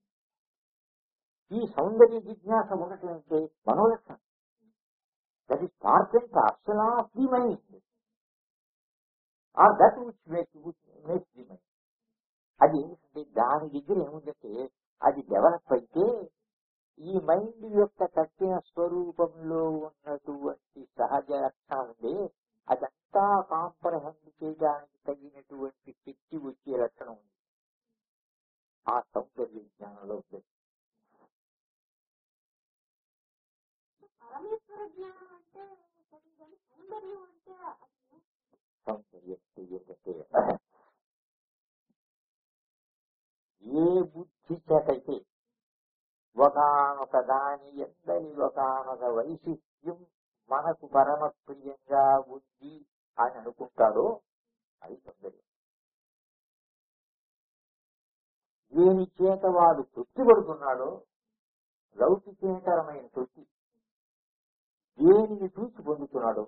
ఈ సౌందర్య జిజ్ఞాస ఉన్నటువంటి మనోలక్షణం that is part and parcel of the mind or that which make make the mind అది ఏంటంటే దాని దగ్గర ఏముందంటే అది డెవలప్ అయితే ఈ మైండ్ యొక్క కఠిన స్వరూపంలో ఉన్నటువంటి సహజ లక్షణం ఉంది అదంతా కాంప్రహెండ్ చేయడానికి తగినటువంటి శక్తి వచ్చే లక్షణం ఉంది ఆ సౌందర్య జ్ఞానంలో ఉంది
పరమేశ్వర జ్ఞానం అంటే తెలియదు సౌందర్యం అంటే అది
సౌందర్యం ఏంటంటే ఏ బుద్ధి చేతైతే ఒకనొక దాని ఎందరి ఒకనొక వైశిష్ట్యం మనకు పరమ ప్రియంగా ఉంది అని అనుకుంటాడో అది సౌందర్యం దేని చేత వాడు తృప్తి పడుతున్నాడో లౌకికేతరమైన తృప్తి దేనిని చూసి పొందుతున్నాడో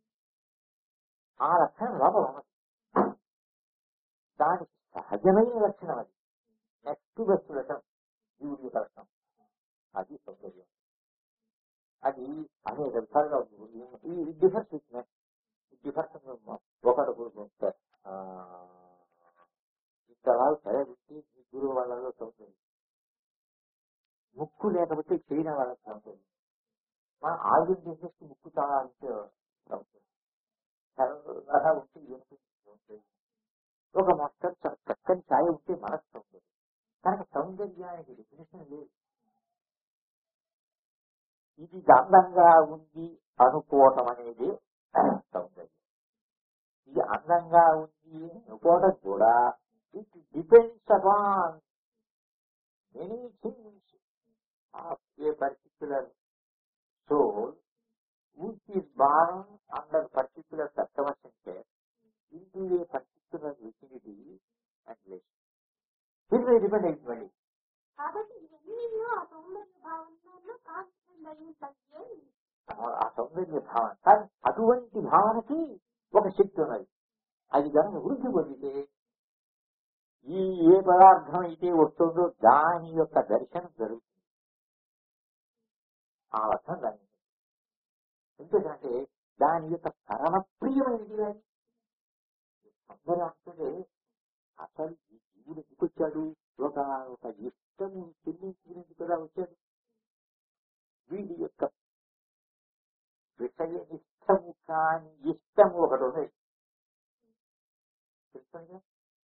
ఆ లక్షణం లోపల ఉన్నది దానికి సహజమైన లక్షణం అది నెక్స్ట్ బెస్ట్ లక్షణం జీవుడి యొక్క లక్షణం అది సౌందర్యం అది అనేక విధాలుగా ఉంది ఈ డిఫరెన్స్ ఇచ్చిన డిఫరెన్స్ ఒకడు ఇంతలా సరిపెట్టి గురువు వాళ్ళలో సౌందర్యం ముక్కు లేకపోతే చేయని వాళ్ళకి సౌందర్యం మన ఆయుధం చేసేసి ముక్కు చాలా అంటే సౌందర్యం చల్లగా ఉంటే ఏమిటి సౌందర్యం ఒక మొత్తం చ- చక్కని ఛాయ ఉంటే మనకు సౌందర్యం కనుక సౌందర్యానికి డెఫినేషన్ లేదు ఇది అందంగా ఉంది అనుకోవటం అనేది సౌందర్యం ఇది అందంగా ఉంది అనుకోవటం కూడా it depends upon many things of a particular soul which is born under particular circumstances into a particular vicinity and relation. It will depend individually.
కాబట్టి ఇవన్నీ ఆ సౌందర్య భావనలో కాన్స్టెంట్ అయి ఉంటాయి
ఆ సౌందర్య భావన కానీ అటువంటి భావనకి ఒక శక్తి ఉన్నది అది కనుక వృద్ధి పొందితే ఈ ఏ పదార్థం అయితే వస్తుందో దాని యొక్క దర్శనం జరుగుతుంది ఆ అర్థం దాని ఉంది. ఎందుకంటే దాని యొక్క పరమ ప్రియమైనది అది అందరూ అంటుంటే అసలు ఈ జీవుడు ఎందుకు వచ్చాడు ఒక ఒక ఇష్టము చెల్లించుకునేందుకు కదా వచ్చాడు వీడి యొక్క విషయ ఇష్టము కాని ఇష్టము ఒకటి ఉన్నది తెలుసా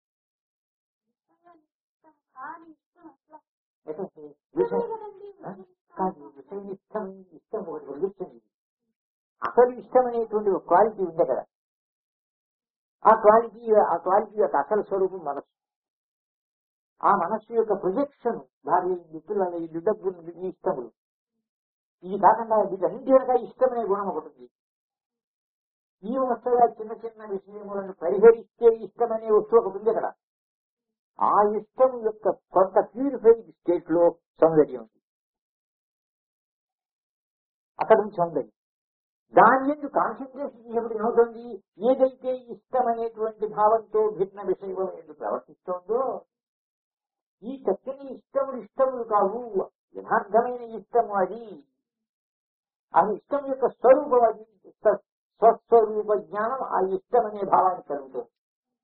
ఇష్టం కాని ఇష్టం అట్లా
లేకపోతే
ఇష్టమే
విషయ
కదండి
ఆ? కాదు విషయ ఇష్టం ఇష్టం ఒకటి వదిలించండి అసలు ఇష్టం అనేటువంటి ఒక క్వాలిటీ ఉంది కదా ఆ క్వాలిటీ ఆ క్వాలిటీ యొక్క అసలు స్వరూపం మనస్సు ఆ మనస్సు యొక్క ప్రొజెక్షన్ భార్య ఇల్లు పిల్లల ఇల్లు డబ్బు ఈ ఇష్టములు ఇది కాకుండా వీటన్నింటి వెనక ఇష్టమనే గుణం ఒకటి ఉంది ఈ వస్తువుగా చిన్న చిన్న విషయములను పరిహరిస్తే ఇష్టమనే వస్తువు ఒకటి ఉంది అక్కడ ఆ ఇష్టం యొక్క కొంత ప్యూరిఫైడ్ స్టేట్ లో సౌందర్యం ఉంది అక్కడ ఉంది సౌందర్యం దాని ఎందు కాన్సన్ట్రేషన్ ఎప్పుడు ఏమవుతుంది ఏదైతే ఇష్టం అనేటువంటి భావంతో భిన్న విషయం ఎందుకు ప్రవర్తిస్తోందో ఈ చక్కని ఇష్టములు ఇష్టములు కావు యథార్థమైన ఇష్టము అది ఆ ఇష్టం యొక్క స్వరూపం అది స్వ- స్వస్వరూపం రూప జ్ఞానం ఆ ఇష్టం అనే భావాన్ని కలుగుతుంది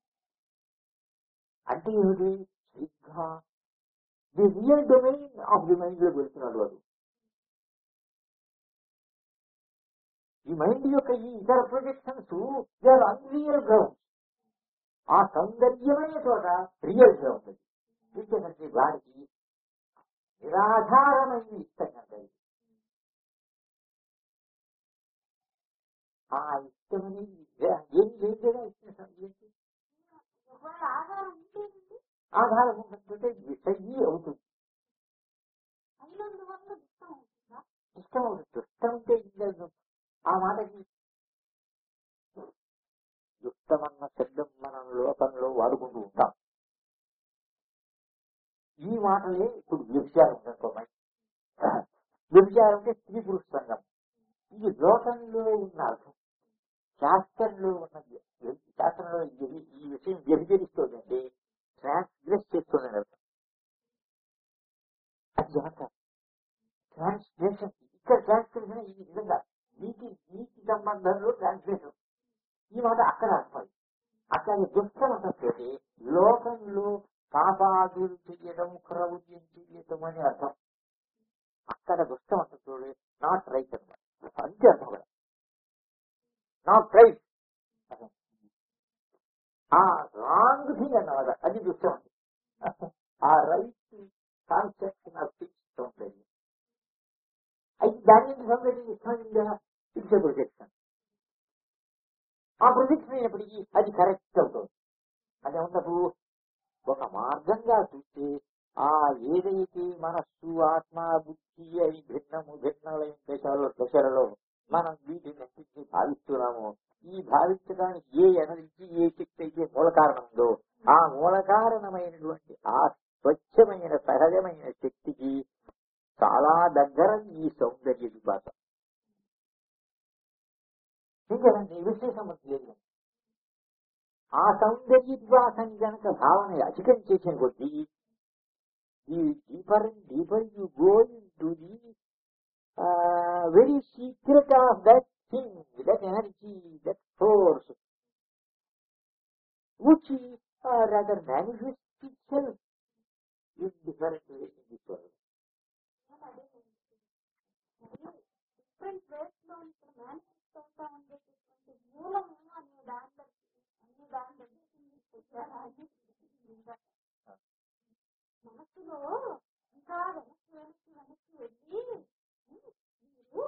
అంటే ఏమిటి సరిగ్గా the real domain of the mind లోకి వెళ్తున్నాడు వాడు ఈ మైండ్ యొక్క ఈ ఇతర projections they are unreal ground ఆ సౌందర్యమైన చోట రియల్ గా ఉంటుంది ఎందుకంటే వారికి నిరాధారమైన ఇష్టం కనుక ఇది. ఆ ఇష్టం అనేది ఏం ఏం లేదా ఇష్టం ఏంటి
ఒకవేళ ఆధారం ఉంటేనండి
ఆధారం ఉన్నట్టుంటే విషయీ అవుతుంది
అయినందువల్ల దుఃఖం అవుతుందా
ఇష్టం అవుతుంది దుష్టం అంటే ఇల్లేదు ఆ మాటకి దుష్టమన్న శబ్దం మనం లోకంలో వాడుకుంటూ ఉంటాం ఈ మాటలే ఇప్పుడు వ్యభిచారం ఉందనుకోమని వ్యభిచారం అంటే స్త్రీ పురుష సంఘం ఇది లోకంలో ఉన్న అర్థం శాస్త్రంలో ఉన్న వ్య- శాస్త్రంలో ఇది- ఈ విషయం వ్యభిచరిస్తోందంటే ట్రాన్స్గ్రెస్ చేస్తుందని అర్థం అది జాగ్రత్త ట్రాన్స్లేషన్ ఇక్కడ ట్రాన్స్లేషన్ ఈ విధంగా నీతి నీతి సంబంధంలో ట్రాన్స్లేషన్ ఈ మాట అక్కడ అర్థం అట్లాగే దుష్టం అంటే లోకంలో పాపాదులు చెయ్యడం క్రౌర్యం చెయ్యడం అని అర్థం అక్కడ దుష్టం అంటే చూడండి నాట్ రైట్ అనమాట అంతే అర్థం కదా నాట్ రైట్ ఆ రాంగ్ థింగ్ అన్నమాట అది దుష్టం అంటే ఆ రైట్ కాన్సెప్ట్ నాకు తీసుకుంటుంది అయితే దాని నుంచి సౌందర్యం ఇష్టమైందా ఇట్స్ ప్రొజెక్షన్ ఆ ప్రొజెక్షన్ అయినప్పటికీ అది కరెక్ట్ అవుతుంది అది ఉన్నప్పుడు ఒక మార్గంగా చూస్తే ఆ ఏదైతే మనస్సు ఆత్మ బుద్ధి అని భిన్నము భిన్నమైన దశలో దశలలో మనం వీటిని భావిస్తున్నామో ఈ భావించడానికి ఏ ఎనర్జీ ఏ శక్తి అయితే మూల కారణం ఉందో ఆ మూల కారణమైనటువంటి ఆ స్వచ్ఛమైన సహజమైన శక్తికి చాలా దగ్గర ఈ సౌందర్య విపాస ఇంకేనండి విశేషం లేదు ఆ సౌందర్య విపాసం గనక భావన అధికం చేసిన కొద్దీ ఈ deeper and deeper you go into the very secret of that thing that energy that force which uh, rather manifests itself in different ways in this world.
Different place లో ఇక్కడ మేనిఫెస్ట్ అవుతా ఉండేటటువంటి మూలము అనే దాంట్లో అనే దాని దగ్గరికి మనసులో ఇంకా వెనక్కి వెనక్కి వెనక్కి వెళ్ళి ఉమ్, మీరు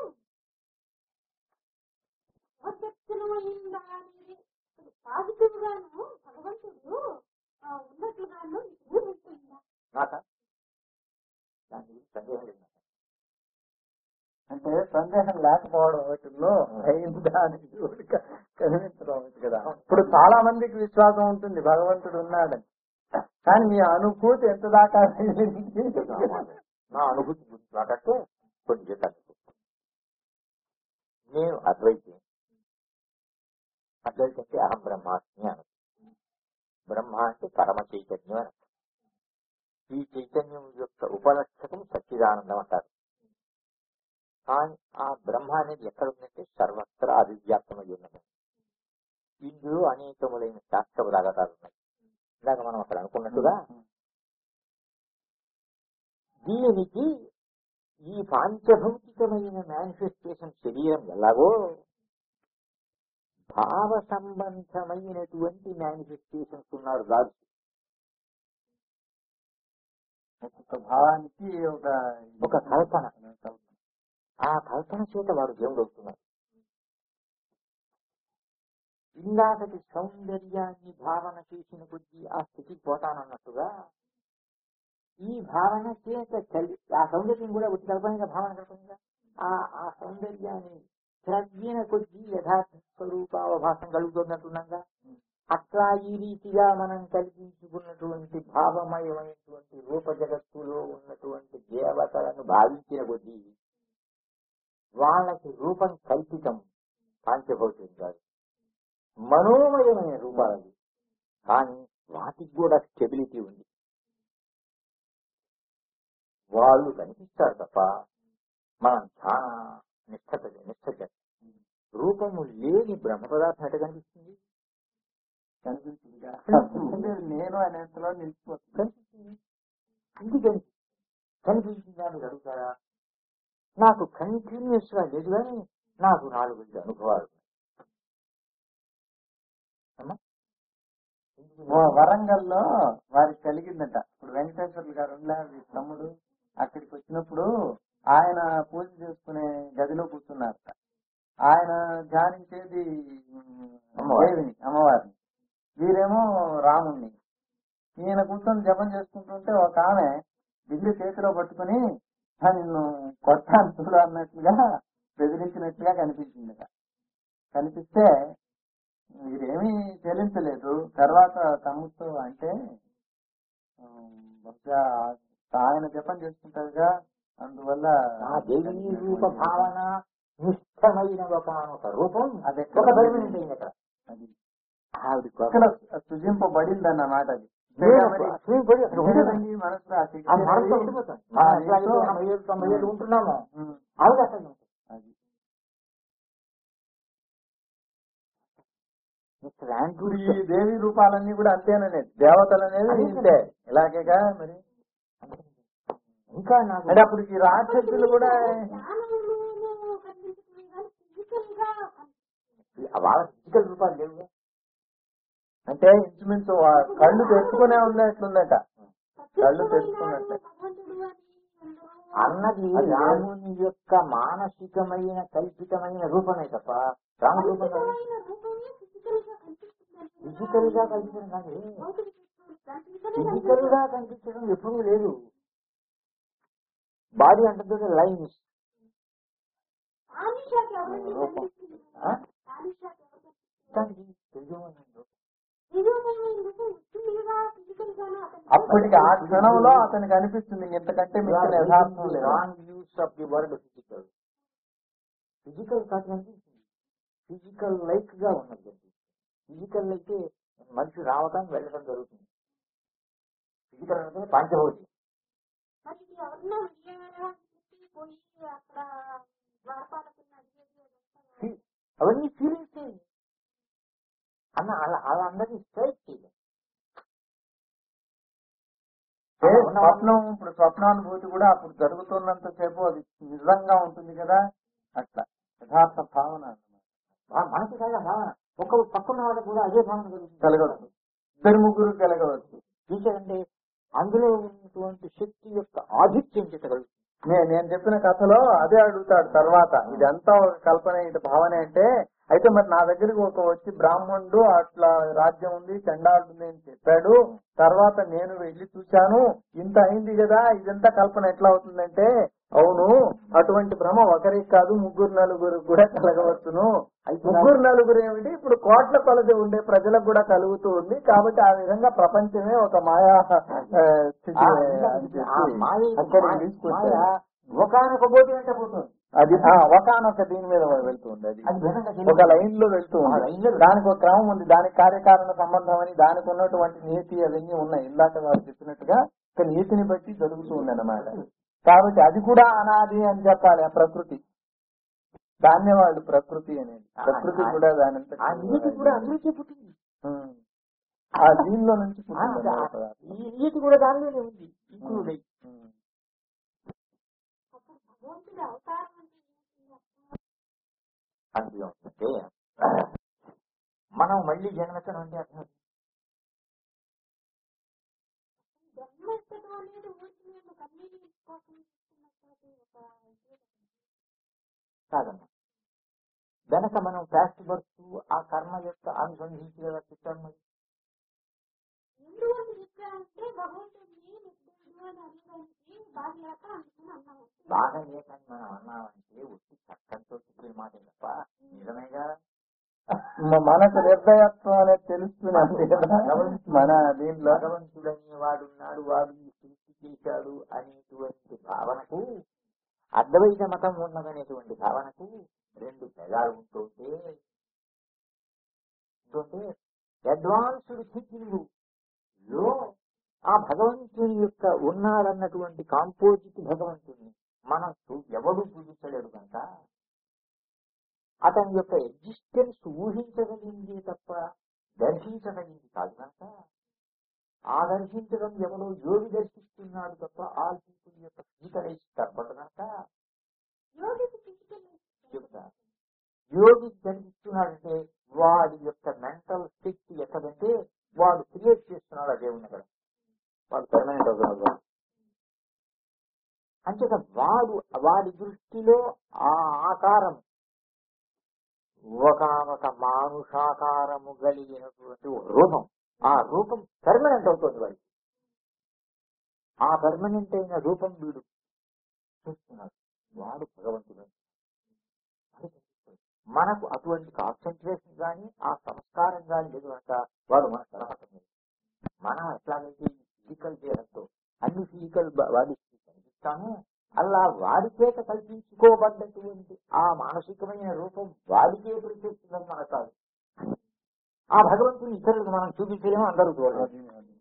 అవధ్యక్షణమైన దాని పాజిటివ్ గాను భగవంతుడు ఆ, ఉన్నట్లుగాను మీకు ఉంటుందా
నాట దాని గురించి సందేహం లేదు నాకు.
అంటే సందేహం లేకపోవడం వాటిల్లో భయం దానికి కనిపించడం ఒకటి కదా ఇప్పుడు చాలా మందికి విశ్వాసం ఉంటుంది భగవంతుడు ఉన్నాడని కానీ మీ అనుభూతి ఎంత దాకా వెళ్ళింది?
నా అనుభూతి గురించి మాట్లాడితే కొంచెం తగ్గుతుంది నేను అద్వైతి అద్వైతి అంటే అహం బ్రహ్మాస్మి అని బ్రహ్మ అంటే పరమ చైతన్యం అని అర్థం. ఈ చైతన్యం యొక్క ఉపలక్షకం సచ్చిదానందం అంటారు కానీ ఆ బ్రహ్మ అనేది ఎక్కడ ఉందంటే సర్వత్రా అభివ్యాప్తమై ఉన్నది ఇందులో అనేకములైన శాస్త్ర రాగతాలు ఉన్నాయి ఇందాక మనం అక్కడ అనుకున్నట్టుగా దీనికి ఈ పాంచభౌతికమైన మేనిఫెస్టేషన్ శరీరం ఎలాగో భావ సంబంధమైనటువంటి మేనిఫెస్టేషన్స్ ఉన్నారు కాదు
ఒక్కొక్క భావానికి ఒక
ఒక కల్పన ఆ కల్పన చేత వాడు దేవుడు అవుతున్నారు ఇందాకటి సౌందర్యాన్ని భావన చేసిన కొద్దీ ఆ స్థితికి పోతానన్నట్టుగా ఈ భావన చేత కలి ఆ సౌందర్యం కూడా ఒక కల్పనగా భావన కల్పనగా ఆ ఆ సౌందర్యాన్ని శ్రవ్యన కొద్దీ యథార్థ స్వరూపావభాసం కలుగుతున్నట్టున్నాగా అట్లా ఈ రీతిగా మనం కల్పించుకున్నటువంటి భావమయమైనటువంటి రూప జగత్తులో ఉన్నటువంటి దేవతలను భావించిన కొద్దీ వాళ్ళకి రూపం కల్పితం పాంచభౌతికం కాదు మనోమయమైన రూపాలది కానీ వాటికి కూడా స్టెబిలిటీ ఉంది వాళ్ళు కనిపిస్తారు తప్ప మనం చాలా నిష్ఠత నిష్ఠ చేస్తాం రూపము లేని బ్రహ్మ పదార్థం ఎట్ట కనిపిస్తుంది
కనిపించిందిగా నేను అనేంతలో నిలిచిపోతుంది
కనిపిస్తుంది అందుకని కనిపించిందా మీరు అడుగుతారా నాకు కంటిన్యూస్ గా లేదు కానీ నాకు నాలుగు ఐదు అనుభవాలు ఉన్నాయి. అమ్మా?
ఓ వరంగల్లో వారికి కలిగిందట ఇప్పుడు వెంకటేశ్వర్లు గారు ఉన్నారు వీరి తమ్ముడు అక్కడికి వచ్చినప్పుడు ఆయన పూజ చేసుకునే గదిలో కూర్చున్నారట ఆయన ధ్యానించేది ఉమ్,
అమ్మవారిని.
దేవిని అమ్మవారిని వీరేమో రాముణ్ణి ఈయన కూర్చొని జపం చేసుకుంటుంటే ఒక ఆమె బిల్లు చేతిలో పట్టుకుని "ఆ, నిన్ను కొట్టాను చూడు అన్నట్లుగా బెదిరించినట్లుగా కనిపించిందట కనిపిస్తే మీరేమీ చెల్లించలేదు తర్వాత తమ్ముతో అంటే ఉమ్, బహుశా ఆయన జపం చేసుకుంటారుగా అందువల్ల
ఆ దేవి రూప భావన నిష్టమైన ఒక ఒక రూపం
అది
ఒక పర్మనెంట్ అయిందట
అది
ఆవిడ
ఇక్కడ సృజింపబడిందన్నమాట అది
స్విమ్మింగ్ పూల్ అక్కడ ఉండేదండి.
ఉండేదండి మనసులో ఆ శక్తి
ఆ మనసులో
అనేది.
ఉండిపోతుంది
ఆ
మనం ఎట్లాగైతే
దీంతో-
ఎనభై ఏళ్ళు తొంభై ఏళ్ళు ఉంటున్నామో
ఉమ్,
ఆవిడ అక్కడ ఉంటుంది
అది
మిస్టర్ ఆండ్రూ
ఇప్పుడు ఈ దేవి రూపాలన్నీ కూడా అంతేననేది దేవతలు అనేది
అది
ఇంతే ఇలాగేగా మరి
ఇంకా నాకు
అంటే అప్పుడు ఈ రాక్షసులు కూడా
జ్ఞానంలోనూ కనిపించటమే కానీ ఫిజికల్ గా కనిపించదు.
వాళ్ళ ఫిజికల్ రూపాలు లేవు
అంటే ఇంచుమించు ఆ కళ్ళు తెచ్చుకునే ఉన్నట్లుందట కళ్ళు తెచ్చుకున్నట్టే
భగవంతుడు అని అందరూ
అన్నది
అది లేదు.
రాముని యొక్క మానసికమైన కల్పితమైన రూపమే తప్ప రామరూపం కాదు.
కల్పితమైన రూపమే ఫిజికల్ గా కనిపిస్తుంది
ఫిజికల్ గా కల్పించడం కాదు
భౌతిక సృష్టి కనిపించనే
ఫిజికల్ గా కనిపించడం ఎప్పుడూ లేదు బాడీ అంటే లైన్స్
ఆనిషాకి ఎవరికి
రూపం.
కనిపిస్తుంది
ఆ?
ఆనిషాకి ఎవరికి కనిపిస్తుంది
దానికి తెలియదు.
నిజమైన రూపం వచ్చిందిగా ఫిజికల్ గాను అతను
అప్పటికి ఆ క్షణంలో అతనికి అనిపిస్తుంది ఇంతకంటే మించిన యథార్థం లేదు
wrong use of the word physical physical కాదు కనిపిస్తుంది ఫిజికల్ లైక్ గా ఉన్నది ఫిజికల్ అయితే మనిషి రావటం వెళ్ళటం జరుగుతుంది ఫిజికల్ అంటే పంచభౌతి
మరి ఎవరన్నా విజయవాడ చెప్పి పోయి అక్కడ ద్వారపాలకుని అడిగేది అదంతా
ఫీ- అవన్నీ ఫీలింగ్స్ అన్న అలా అలా అందరినీ స్ట్రైక్ చేయలేదు
ఏ స్వప్నం ఇప్పుడు స్వప్నానుభూతి కూడా అప్పుడు జరుగుతున్నంత సేపు అది నిజంగా ఉంటుంది కదా అట్లా యథార్థ భావన అన్నమాట
మన- మనకి కాదు భావన ఒక పక్కన వాళ్ళకి కూడా అదే భావన కలుగుతుంది
కలగవచ్చు ఇద్దరు ముగ్గురు కలగవచ్చు
ఎందుకంటే అందులో ఉన్నటువంటి శక్తి యొక్క ఆధిక్యం చేత కలుగుతుంది
నే- నేను చెప్పిన కథలో అదే అడుగుతాడు తర్వాత ఇదంతా ఒక కల్పన ఇది భావన అంటే అయితే మరి నా దగ్గరికి ఒక వచ్చి బ్రాహ్మణుడు అట్లా రాజ్యం ఉంది చండాలుడు ఉంది అని చెప్పాడు తర్వాత నేను వెళ్ళి చూశాను ఇంత అయింది కదా ఇదంతా కల్పన ఎట్లా అవుతుందంటే అవును అటువంటి భ్రమ ఒకరికి కాదు ముగ్గురు నలుగురు కూడా కలగవచ్చును ముగ్గురు నలుగురు ఏమిటి ఇప్పుడు కోట్ల కొలది ఉండే ప్రజలకు కూడా కలుగుతూ ఉంది కాబట్టి ఆ విధంగా ప్రపంచమే ఒక మాయా ఆ, స్థితి
ఆ
అని
ఆ
చెప్పి
మాయ
అక్కడికి
మాయ
తీసుకొచ్చాడు.
ఒకనొక పోటీ అంటే పోతుంది
అది ఒకనొక దీని మీద వెళ్తుంది అది
అది విధంగా
ఒక లైన్ లో వెళ్తూ
ఆ
ఉంది
లైన్ లో
దానికి ఒక క్రమం ఉంది దానికి కార్యకారణ సంబంధం అని దానికి ఉన్నటువంటి నీతి అవన్నీ ఉన్నాయి ఇందాక వారు చెప్పినట్టుగా ఒక నీతిని బట్టి జరుగుతూ ఉంది అన్నమాట కాబట్టి అది కూడా అనాది అని చెప్పాలి ఆ ప్రకృతి దాన్నే వాళ్ళు ప్రకృతి అనేది ప్రకృతి కూడా దాని
ఆ నీతి కూడా అందులోకే పుట్టింది
ఆ దీనిలో నుంచి
ఆ,
పుట్టింది
ఆ,
అన్నమాట.
ఈ నీతి కూడా దానిలోనే ఉంది ఇంక్లూడ్ అయ్యి
ఉమ్.
అప్పుడు భగవంతుడి అవతారం అంటే ఏంటి అర్థం
అర్థం అంటే మనం మళ్ళీ జన్మెత్తడం అంటే అర్థం
జన్మ ఎత్తడం అనేది ఊరికి మేము కన్నీటి కోసం ఇస్తున్నటువంటి ఒక idea.
కాదమ్మా వెనక మనం ప్యాస్ట్ బర్త్ ఆ కర్మ యొక్క అనుసంధించి కదా చెప్పాం మరి
ఎందువల్ల చెప్పారంటే భగవంతుడిని నిత్యుడు అని అనేదానికి బాధ్యత అనుకుని అన్నాము
బాగా లేకని మనం అన్నామంటే వచ్చి చక్కతో చెప్పిన మాట తప్ప నిజమేగా
మ- మనకు నిర్దయత్వం అనేది తెలుస్తుంది కదా మన దీంట్లో
భగవంతుడనే వాడున్నాడు వాడు ఈ సృష్టి చేశాడు అనేటువంటి భావనకు అద్వైత మతం ఉన్నదనేటువంటి భావనకు రెండు పెదాలు ఉంటుంటే ఉంటుంటే అడ్వాన్స్డ్ థింకింగ్ లో ఆ భగవంతుని యొక్క ఉన్నాడన్నటువంటి కాంపోజిట్ భగవంతుని మనం చూ- ఎవడు పూజించలేడు కనుక అతని యొక్క ఎగ్జిస్టెన్స్ ఊహించగలిగింది తప్ప దర్శించగలిగింది కాదు కనుక ఆ దర్శించడం ఎవరో యోగి దర్శిస్తున్నాడు తప్ప ఆ పీపుల్ యొక్క ఫిజికలైజ్ కనపడదు కనుక
యోగికి ఫిజికల్
చెప్తా యోగి కనిపిస్తున్నాడంటే వాడి యొక్క మెంటల్ శక్తి ఎక్కడంటే వాడు క్రియేట్ చేస్తున్నాడు అదే ఉన్న కదా వాడు పర్మనెంట్ అవుతున్నాడు వాడు. అంచేత వాడు వాడి దృష్టిలో ఆ ఆకారం ఒక ఒక మానుషాకారము కలిగినటువంటి ఒక రూపం ఆ రూపం పర్మనెంట్ అవుతుంది వాడికి ఆ పర్మనెంట్ అయిన రూపం వీడు చూస్తున్నాడు వాడు భగవంతుడు అది కనిపిస్తుంది. మనకు అటువంటి కాన్సన్ట్రేషన్ కానీ ఆ సంస్కారం కానీ లేదు కనుక వాడు మన కనపడలేదు మనం ఎట్లాగైతే ఈ ఫిజికల్ దేహంతో అన్ని ఫిజికల్ బాడీ కనిపిస్తాము అలా వాడి చేత కల్పించుకోబడ్డటువంటి ఆ మానసికమైన రూపం వాడికే ప్రత్యేకిందని మనకు కాదు ఆ భగవంతుని ఇతరులకు మనం చూపించలేము అందరూ చూడలేదు
అది, అది.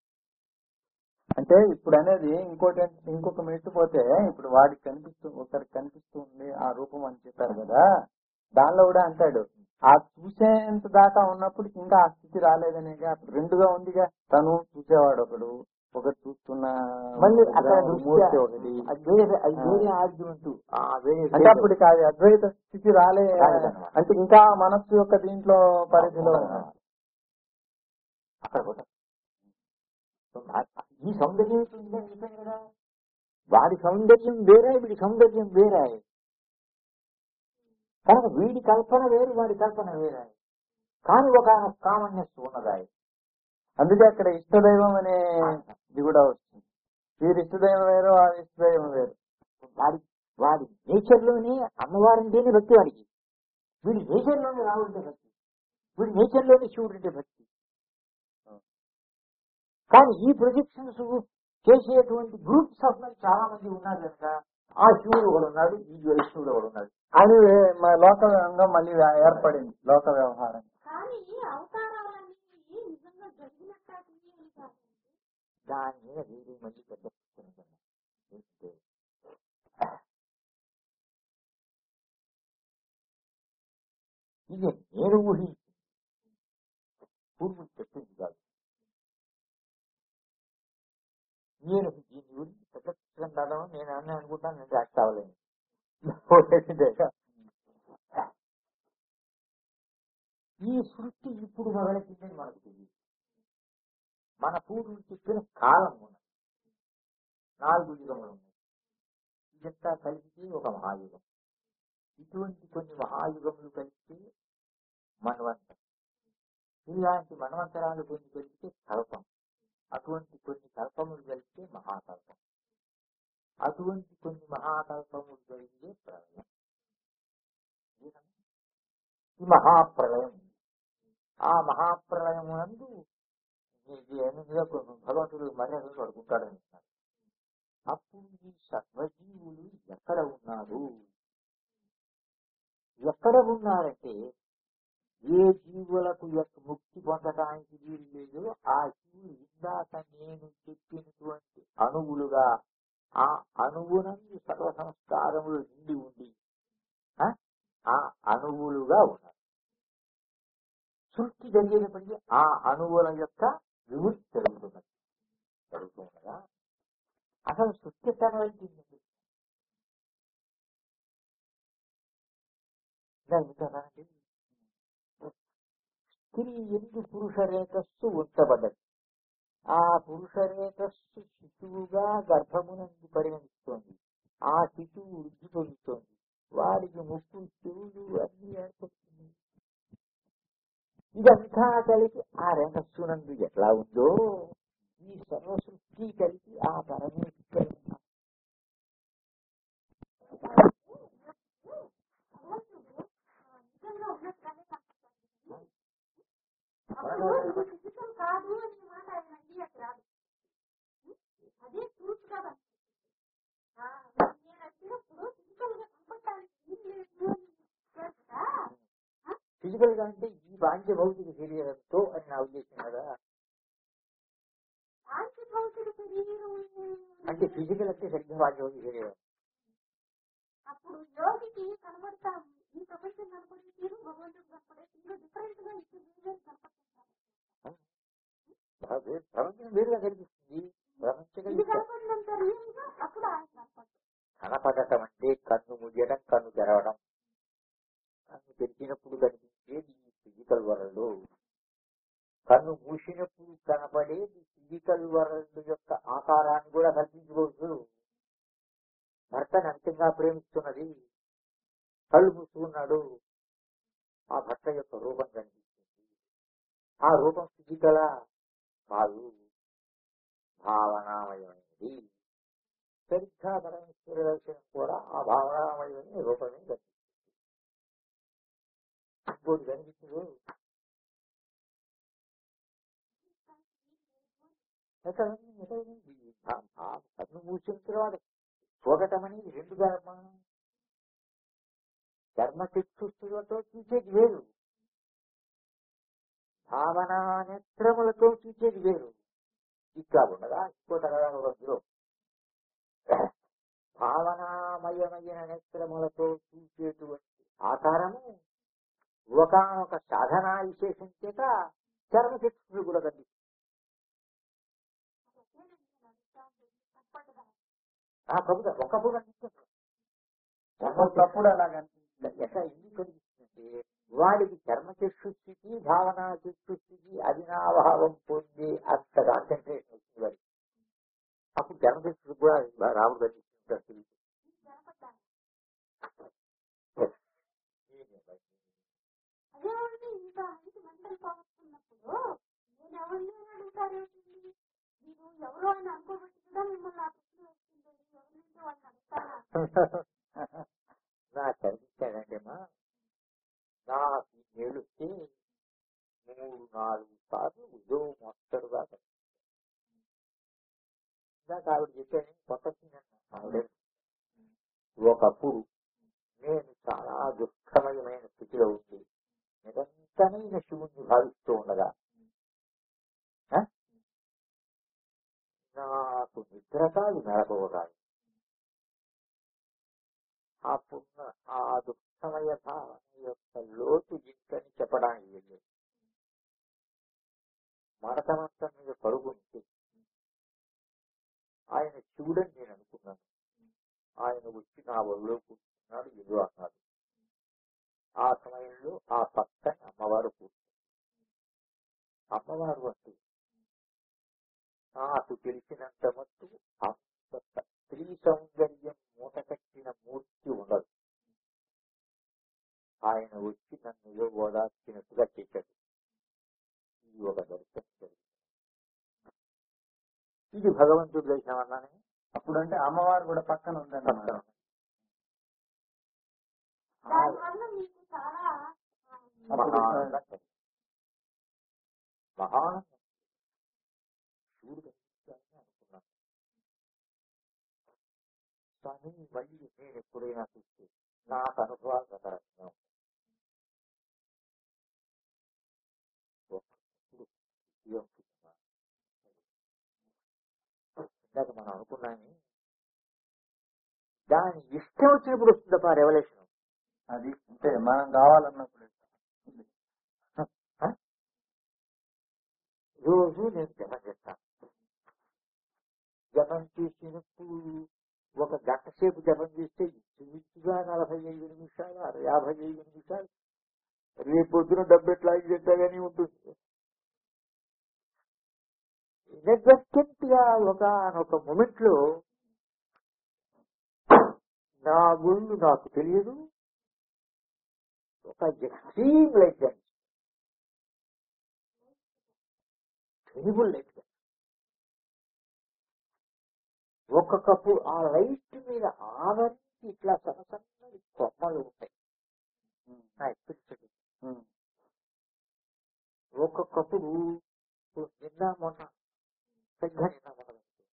అంటే ఇప్పుడు అనేది ఇంకోటి ఏంటి- ఇంకొక మెట్టు పోతే ఇప్పుడు వాడికి కనిపిస్తూ ఒకరికి కనిపిస్తుంది ఆ రూపం అని చెప్పారు కదా దానిలో కూడా అంటాడు ఆ చూసేంత దాకా ఉన్నప్పుడు ఇంకా ఆ స్థితి రాలేదనేగా అప్పుడు రెండుగా ఉందిగా తను చూసేవాడు ఒకడు ఒకటి చూస్తున్న
మళ్ళీ అక్కడ
మూర్తి
దృష్ట్యా
ఒకటి
అది వేరే అది వేరే ఆర్గ్యుమెంట్ వేరే
అంటే అప్పుడు కాదు అద్వైత స్థితి రాలే
రాలేదన్నమాట.
అంటే ఇంకా మనస్సు యొక్క దీంట్లో పరిధిలో ఉన్నాడు.
అక్కడ కూడా ఈ సౌందర్యం ఉందని చెప్పాను కదా వాడి సౌందర్యం వేరే వీడి సౌందర్యం వేరే కనుక వీడి కల్పన వేరు వాడి కల్పన వేరే కానీ ఒక కామన్యస్ ఉన్నదాయి
అందుకే అక్కడ ఇష్టదైవం అనే ఇది కూడా వస్తుంది వీరి ఇష్టదైవం వేరు ఆ ఇష్టదైవం వేరు
వాడి వాడి నేచర్ లోనే అమ్మవారంటేనే భక్తి వాడికి వీడి నేచర్ లోనే రావుంటే భక్తి వీడి నేచర్ లోనే శివుడంటే భక్తి కానీ ఈ ప్రొజెక్షన్స్ చేసేటువంటి గ్రూప్స్ ఆఫ్ మెన్ చాలా మంది ఉన్నారు కనుక ఆ శివుడు ఒకడు ఉన్నాడు ఈ వైష్ణవుడు ఒకడు ఉన్నాడు
అది వే- మా లోక వ్యవహారంగా మళ్ళీ ఏర్పడింది లోక వ్యవహారం
కానీ అవతారాలన్నీ నిజంగా జరిగినట్టు అని కాదు
దాని మీద వేరే మళ్ళీ పెద్ద పుస్తకం ఉంది. ఏంటంటే, ఇది నేను ఊహించి పూర్వులు చెప్పింది కాదు నేను దీని గురించి పెద్ద పుస్తకం రాదామని నేను అన్నీ అనుకుంటాను నేను రాసి కావాలని ఈ సృష్టి ఇప్పుడు మొదలెట్టిందని మనకు తెలియదు మన పూర్వులు చెప్పిన కాలం ఉన్నది నాలుగు యుగములు ఉన్నాయి ఇదంతా కలిపితే ఒక మహాయుగం ఇటువంటి కొన్ని మహాయుగములు కలిపితే మన్వంతరం ఇలాంటి మన్వంతరాలు కొన్ని కలిపితే కల్పం అటువంటి కొన్ని కల్పములు కలిపితే మహాకల్పం అటువంటి కొన్ని మహాకల్పములు కలిగితే ప్రళయం ఈ మహాప్రళయం ఆ మహాప్రళయం నందు భగవంతుడు మర్యాదలు పడుకుంటాడని అంటున్నారు. అప్పుడు ఈ సర్వజీవులు ఎక్కడ ఉన్నారు ఎక్కడ ఉన్నారంటే ఏ జీవులకు యొక్క ముక్తి పొందడానికి వీలు లేదో ఆ జీవులు ఇందాక నేను చెప్పినటువంటి అణువులుగా ఆ అణువునందు సర్వ సంస్కారములు నిండి ఉండి ఆ? ఆ అణువులుగా ఉన్నారు సృష్టి జరిగేటప్పటికీ ఆ అణువుల యొక్క విముక్తి జరుగుతున్నది జరుగుతుండగా అసలు సృష్టి తనవంటింది స్త్రీ ఎందు పురుష రేతస్సు ఉంచబడ్డది ఆ పురుష రేతస్సు శిశువుగా గర్భమునందు పరిగణిస్తోంది ఆ శిశువు వృద్ధి పొందుతోంది వాడికి ముక్కు చెవులు అన్ని ఏర్పడుతుంది ఇదంతా కలిపి ఆ రేతస్సునందు ఎట్లా ఉందో ఈ సర్వ సృష్టి కలిపి ఆ పరమేశ్వరు
నిజంగా ఉన్నట్టుగానే కనిపిస్తుంది అప్పుడు ఇది ఫిజికల్ కాదు అనే మాట ఆయన అంగీయకు రాదు అదే ట్రూత్ కదా నేను వచ్చినప్పుడు ఫిజికల్ గా కనపడటానికి ఏం లేదు అని చెప్పారు కదా
ఫిజికల్ గా అంటే ఈ బాహ్య భౌతిక శరీరంతో అని నా ఉద్దేశం కదా
ఆంటి భౌతిక శరీరం
అంటే ఫిజికల్ అంటే సరిగ్గా బాహ్య భౌతిక శరీరం
అప్పుడు యోగికి కనబడతా ఈ ప్రపంచం కనపడే తీరు భగవంతుడు కనపడే తీరు డిఫరెంట్ గా ఇటు వేరు కనపడుతుంటారు
భగ- ప్రపంచం వేరుగా కనిపిస్తుంది ప్రపంచం
ఇది కనపడినంత రియల్ గా అప్పుడు ఆయన కనపడదు
కనపడటం అంటే కన్ను ముయ్యడం కన్ను తెరవడం కన్ను తెరిచినప్పుడు కనిపించేది ఈ ఫిజికల్ వరల్డ్ కన్ను మూసినప్పుడు కనపడేది ఫిజికల్ వరల్డ్ యొక్క ఆకారాన్ని కూడా కల్పించుకోవచ్చు భర్తని అంతంగా ప్రేమిస్తున్నది కళ్ళు మూసుకున్నాడు ఆ భర్త యొక్క రూపం కనిపిస్తుంది ఆ రూపం ఫిజికలా కాదు భావనామయమైనది సరిగ్గా పరమేశ్వర దర్శనం కూడా ఆ భావనామయమైన రూపమే కనిపిస్తుంది ఇంకోటి కనిపిస్తుంది ఎక్కడండి? ఎక్కడండి? ఈ భా- భా- కన్ను మూసిన తర్వాత చూడటం అనేది రెండు ధర్మ ధర్మ చక్షుస్తులతో చూసేది వేరు భావన నేత్రములతో చూసేది వేరు ఇంకా ఉండదా ఇంకోట కదా అందులో భావనామయమైన నేత్రములతో చూసేటువంటి ఆకారము ఒకనొక సాధనా విశేషం చేత చర్మ చక్షులు కూడా కనిపిస్తుంది
కనపడదా
ఆ ప్రభుత్వం ఒకప్పుడు కనిపిస్తుంది
ఒక్కొక్కప్పుడు అలా కనిపిస్తుంది
ఎట్లా ఎందుకు కనిపిస్తుందంటే వాడికి చర్మ చక్షుస్థితి భావన చక్షుస్థితి అవినాభావం పొంది అంత కాన్సన్ట్రేషన్ వచ్చింది వాడికి అప్పుడు చర్మ చక్షుడు కూడా రాముడు కనిపిస్తుంది
ఇది కనపడ్డా అదేమంటే ఇంత మంచి మెంటల్ పవర్స్ ఉన్నప్పుడు నేను ఎవరిని అడుగుతారేంటి మీరు ఎవరో అని అనుకోబట్టి కూడా మిమ్మల్ని ఆ ప్రశ్న వచ్చింది ఎవరినంటే వాళ్ళని అడుగుతారా
నా కనిపించాడంటేమా నాకు ఏడుస్తే మూడు నాలుగు సార్లు ఉద్యోగ మోస్తరుగా కనిపించాడు ఇందాక ఆవిడ చెప్పాను కొత్త అన్న ఆవిడ ఒకప్పుడు నేను చాలా దుఃఖమయమైన స్థితిలో ఉంది నిరంతరమైన శివుణ్ణి భావిస్తూ ఉండగా ఆ? నాకు నిద్ర కాదు మెలకువ కాదు ఆ పున్న ఆ దుఃఖమయ భావన యొక్క లోతు ఇంతని చెప్పడానికి వెళ్ళి మడతమంతం మీద పరుగుంటే ఆయన శివుడని నేను అనుకున్నాను ఆయన వచ్చి నా ఒళ్ళో కూర్చున్నాడు ఏదో అన్నాడు ఆ సమయంలో ఆ పక్కన అమ్మవారు కూర్చుంది అమ్మవారు అంటే నాకు తెలిసినంత మట్టుకు అంత స్త్రీ సౌందర్యం మూట కట్టిన మూర్తి ఉండదు ఆయన వచ్చి నన్ను ఏదో ఓదార్చినట్టుగా చేశాడు ఇది ఒక దర్శనం జరిగింది ఇది భగవంతుడు దర్శనం అన్నానే
అప్పుడంటే అమ్మవారు కూడా పక్కన ఉందండి
పక్కన.
దానివల్ల మీకు చాలా ఆ,
అప్పుడు
మహానందం కలిగింది. మహానందం శివుడు కనిపించాలని అనుకున్నాను కానీ మళ్ళీ నేను ఎప్పుడైనా చూస్తే నాకు అనుభవాలు రకరకంగా ఉంటాయి ఒకప్పుడు ఇది అనుకుంటున్నా. ఇందాక మనం అనుకున్నాను దాని ఇష్టం వచ్చినప్పుడు వస్తుందప్ప రెవల్యూషన్
అది అంటే మనం కావాలన్నప్పుడు
రోజు నేను జపం చేస్తాను జపం చేసినప్పుడు ఒక గంట సేపు జపం చేస్తే ఇంచుమించుగా నలభై ఐదు నిమిషాలు అరవై యాభై ఐదు నిమిషాలు రేపు పొద్దున డబ్బు ఎట్లా చేద్దాగానే ఉంటుంది ఇన్ఎగ్జెక్ట్ గా ఒక ఒక మూమెంట్ లో నా గుళ్ళు నాకు తెలియదు ఒక ఎక్స్ట్రీమ్ లైట్ టెరిబుల్ లైట్ ఒక్కొక్కప్పుడు ఆ లైట్ మీద ఆవరించి ఇట్లా సన్న సన్నది కొమ్మలు ఉంటాయి నా ఎక్స్పీరియన్స్
ఉమ్.
ఒక్కొక్కప్పుడు ఇప్పుడు నిన్న మొన్న సరిగ్గా నిన్న మొన్న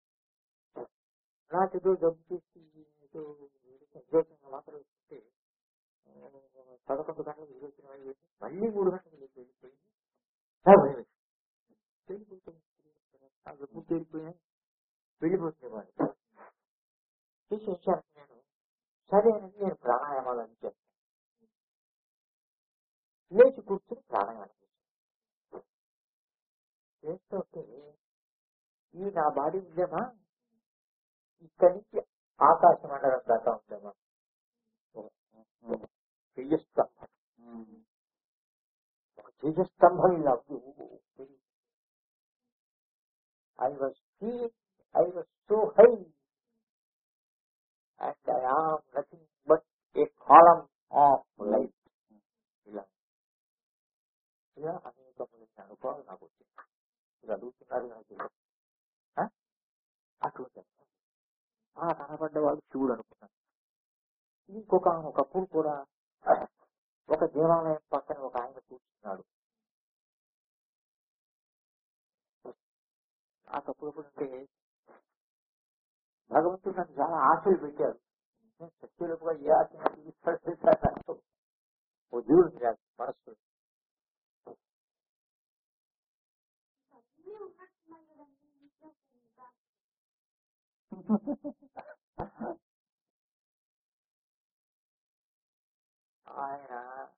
నాకేదో జబ్బు చేసి ఏదో ఉద్యోగంగా మాత్రం వస్తే పదకొండు గంటలకు విరోచన అయిపోయింది మళ్ళీ మూడు గంటలకు లేచి వెళ్ళిపోయింది నా భయం వేసింది. వెళ్ళిపోతుంది ఆ జబ్బు తేలిపోయినా వెళ్ళిపోతుంది వాడు చేసి వచ్చాను నేను సరే అని నేను ప్రాణాయామాలు అని చేస్తాను లేచి కూర్చుని ప్రాణాయామం చేస్తాడు చేస్తుంటే ఈ నా బాడీ ఉందేమా ఇక్కడి నుంచి ఆకాశ మండలం దాకా ఉందేమా తేజస్తంభం ఒక తేజస్తంభం ఇలా I was feeling I was so high and I am nothing but a column of life ఇలా ఇలా అనేకమైన అనుభవాలు నాకు వచ్చింది మీరు అడుగుతున్నారు నాకు తెలియదు. ఆ? అటువంటి అనుభవం. ఆ కనబడ్డవాడు శివుడు అనుకున్నాను ఇంకొక ఒకప్పుడు కూడా ఒక దేవాలయం పక్కన ఒక ఆయన కూర్చున్నాడు ఆ తప్పుడు అంటే భగవంతుడు నన్ను చాలా ఆశలు పెట్టాడు నేను శక్తులుగా ఏ ఆశ నాకు ఇస్తాడు ఓ దేవుడు కాదు మనస్సు
అన్నీ ఉన్నట్టున్నాయి కదండి ఇంట్లో ఇంకా
ఆయన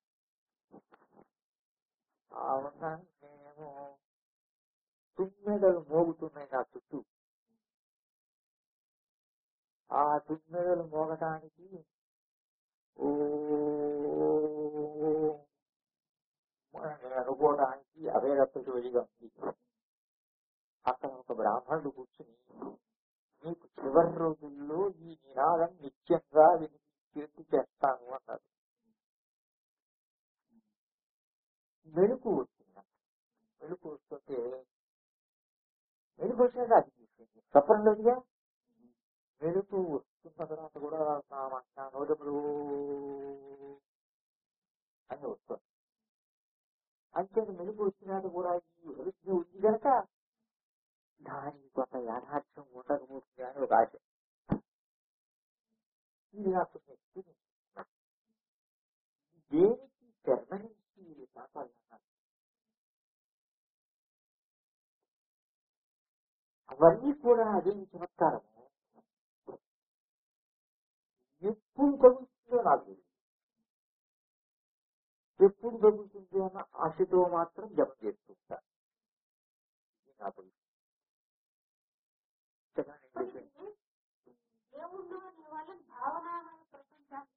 అవునా మేము తుమ్మెదలు మోగుతున్నాయి నా చుట్టూ ఆ తుమ్మెదలు మోగటానికి ఓ నేను అనుకోవడానికి అవేరప్పటి వెలిగా ఉంది అక్కడ ఒక బ్రాహ్మణుడు కూర్చుని నీకు చివరి రోజుల్లో ఈ నినాదం నిత్యంగా వినిపించేట్టు చేస్తాను అన్నాడు మెరుపు వచ్చింది నాకు. మెరుపు వస్తుంటే మెరుపు వచ్చినట్టు అది తీసుకుంది స్వప్నం లేదుగా మెరుపు వస్తున్న తర్వాత కూడా నా నా నోటములు అని వస్తుంది అంతే మెరుపు వచ్చినట్టు కూడా ఈ వెలుగు ఉంది కనుక దానికి కొంత యాథార్థ్యం ఉండకపోతుంది అని ఒక ఆశ ఇది నాకు experience. దేనికి పెర్మనెన్సీ కాపాడాలి అవన్నీ కూడా అదేమి చమత్కారము ఎప్పుడు తగులుతుందో నాకు తెలియదు ఎప్పుడు తగులుతుంది అన్న ఆశతో మాత్రం జప చేస్తుంటా ఇది నా పరిస్థితి. ఇంతకన్నా నేను చెప్పేది.
దేవుళ్ళు అనే వాళ్ళని భావనామయ ప్రపంచానికి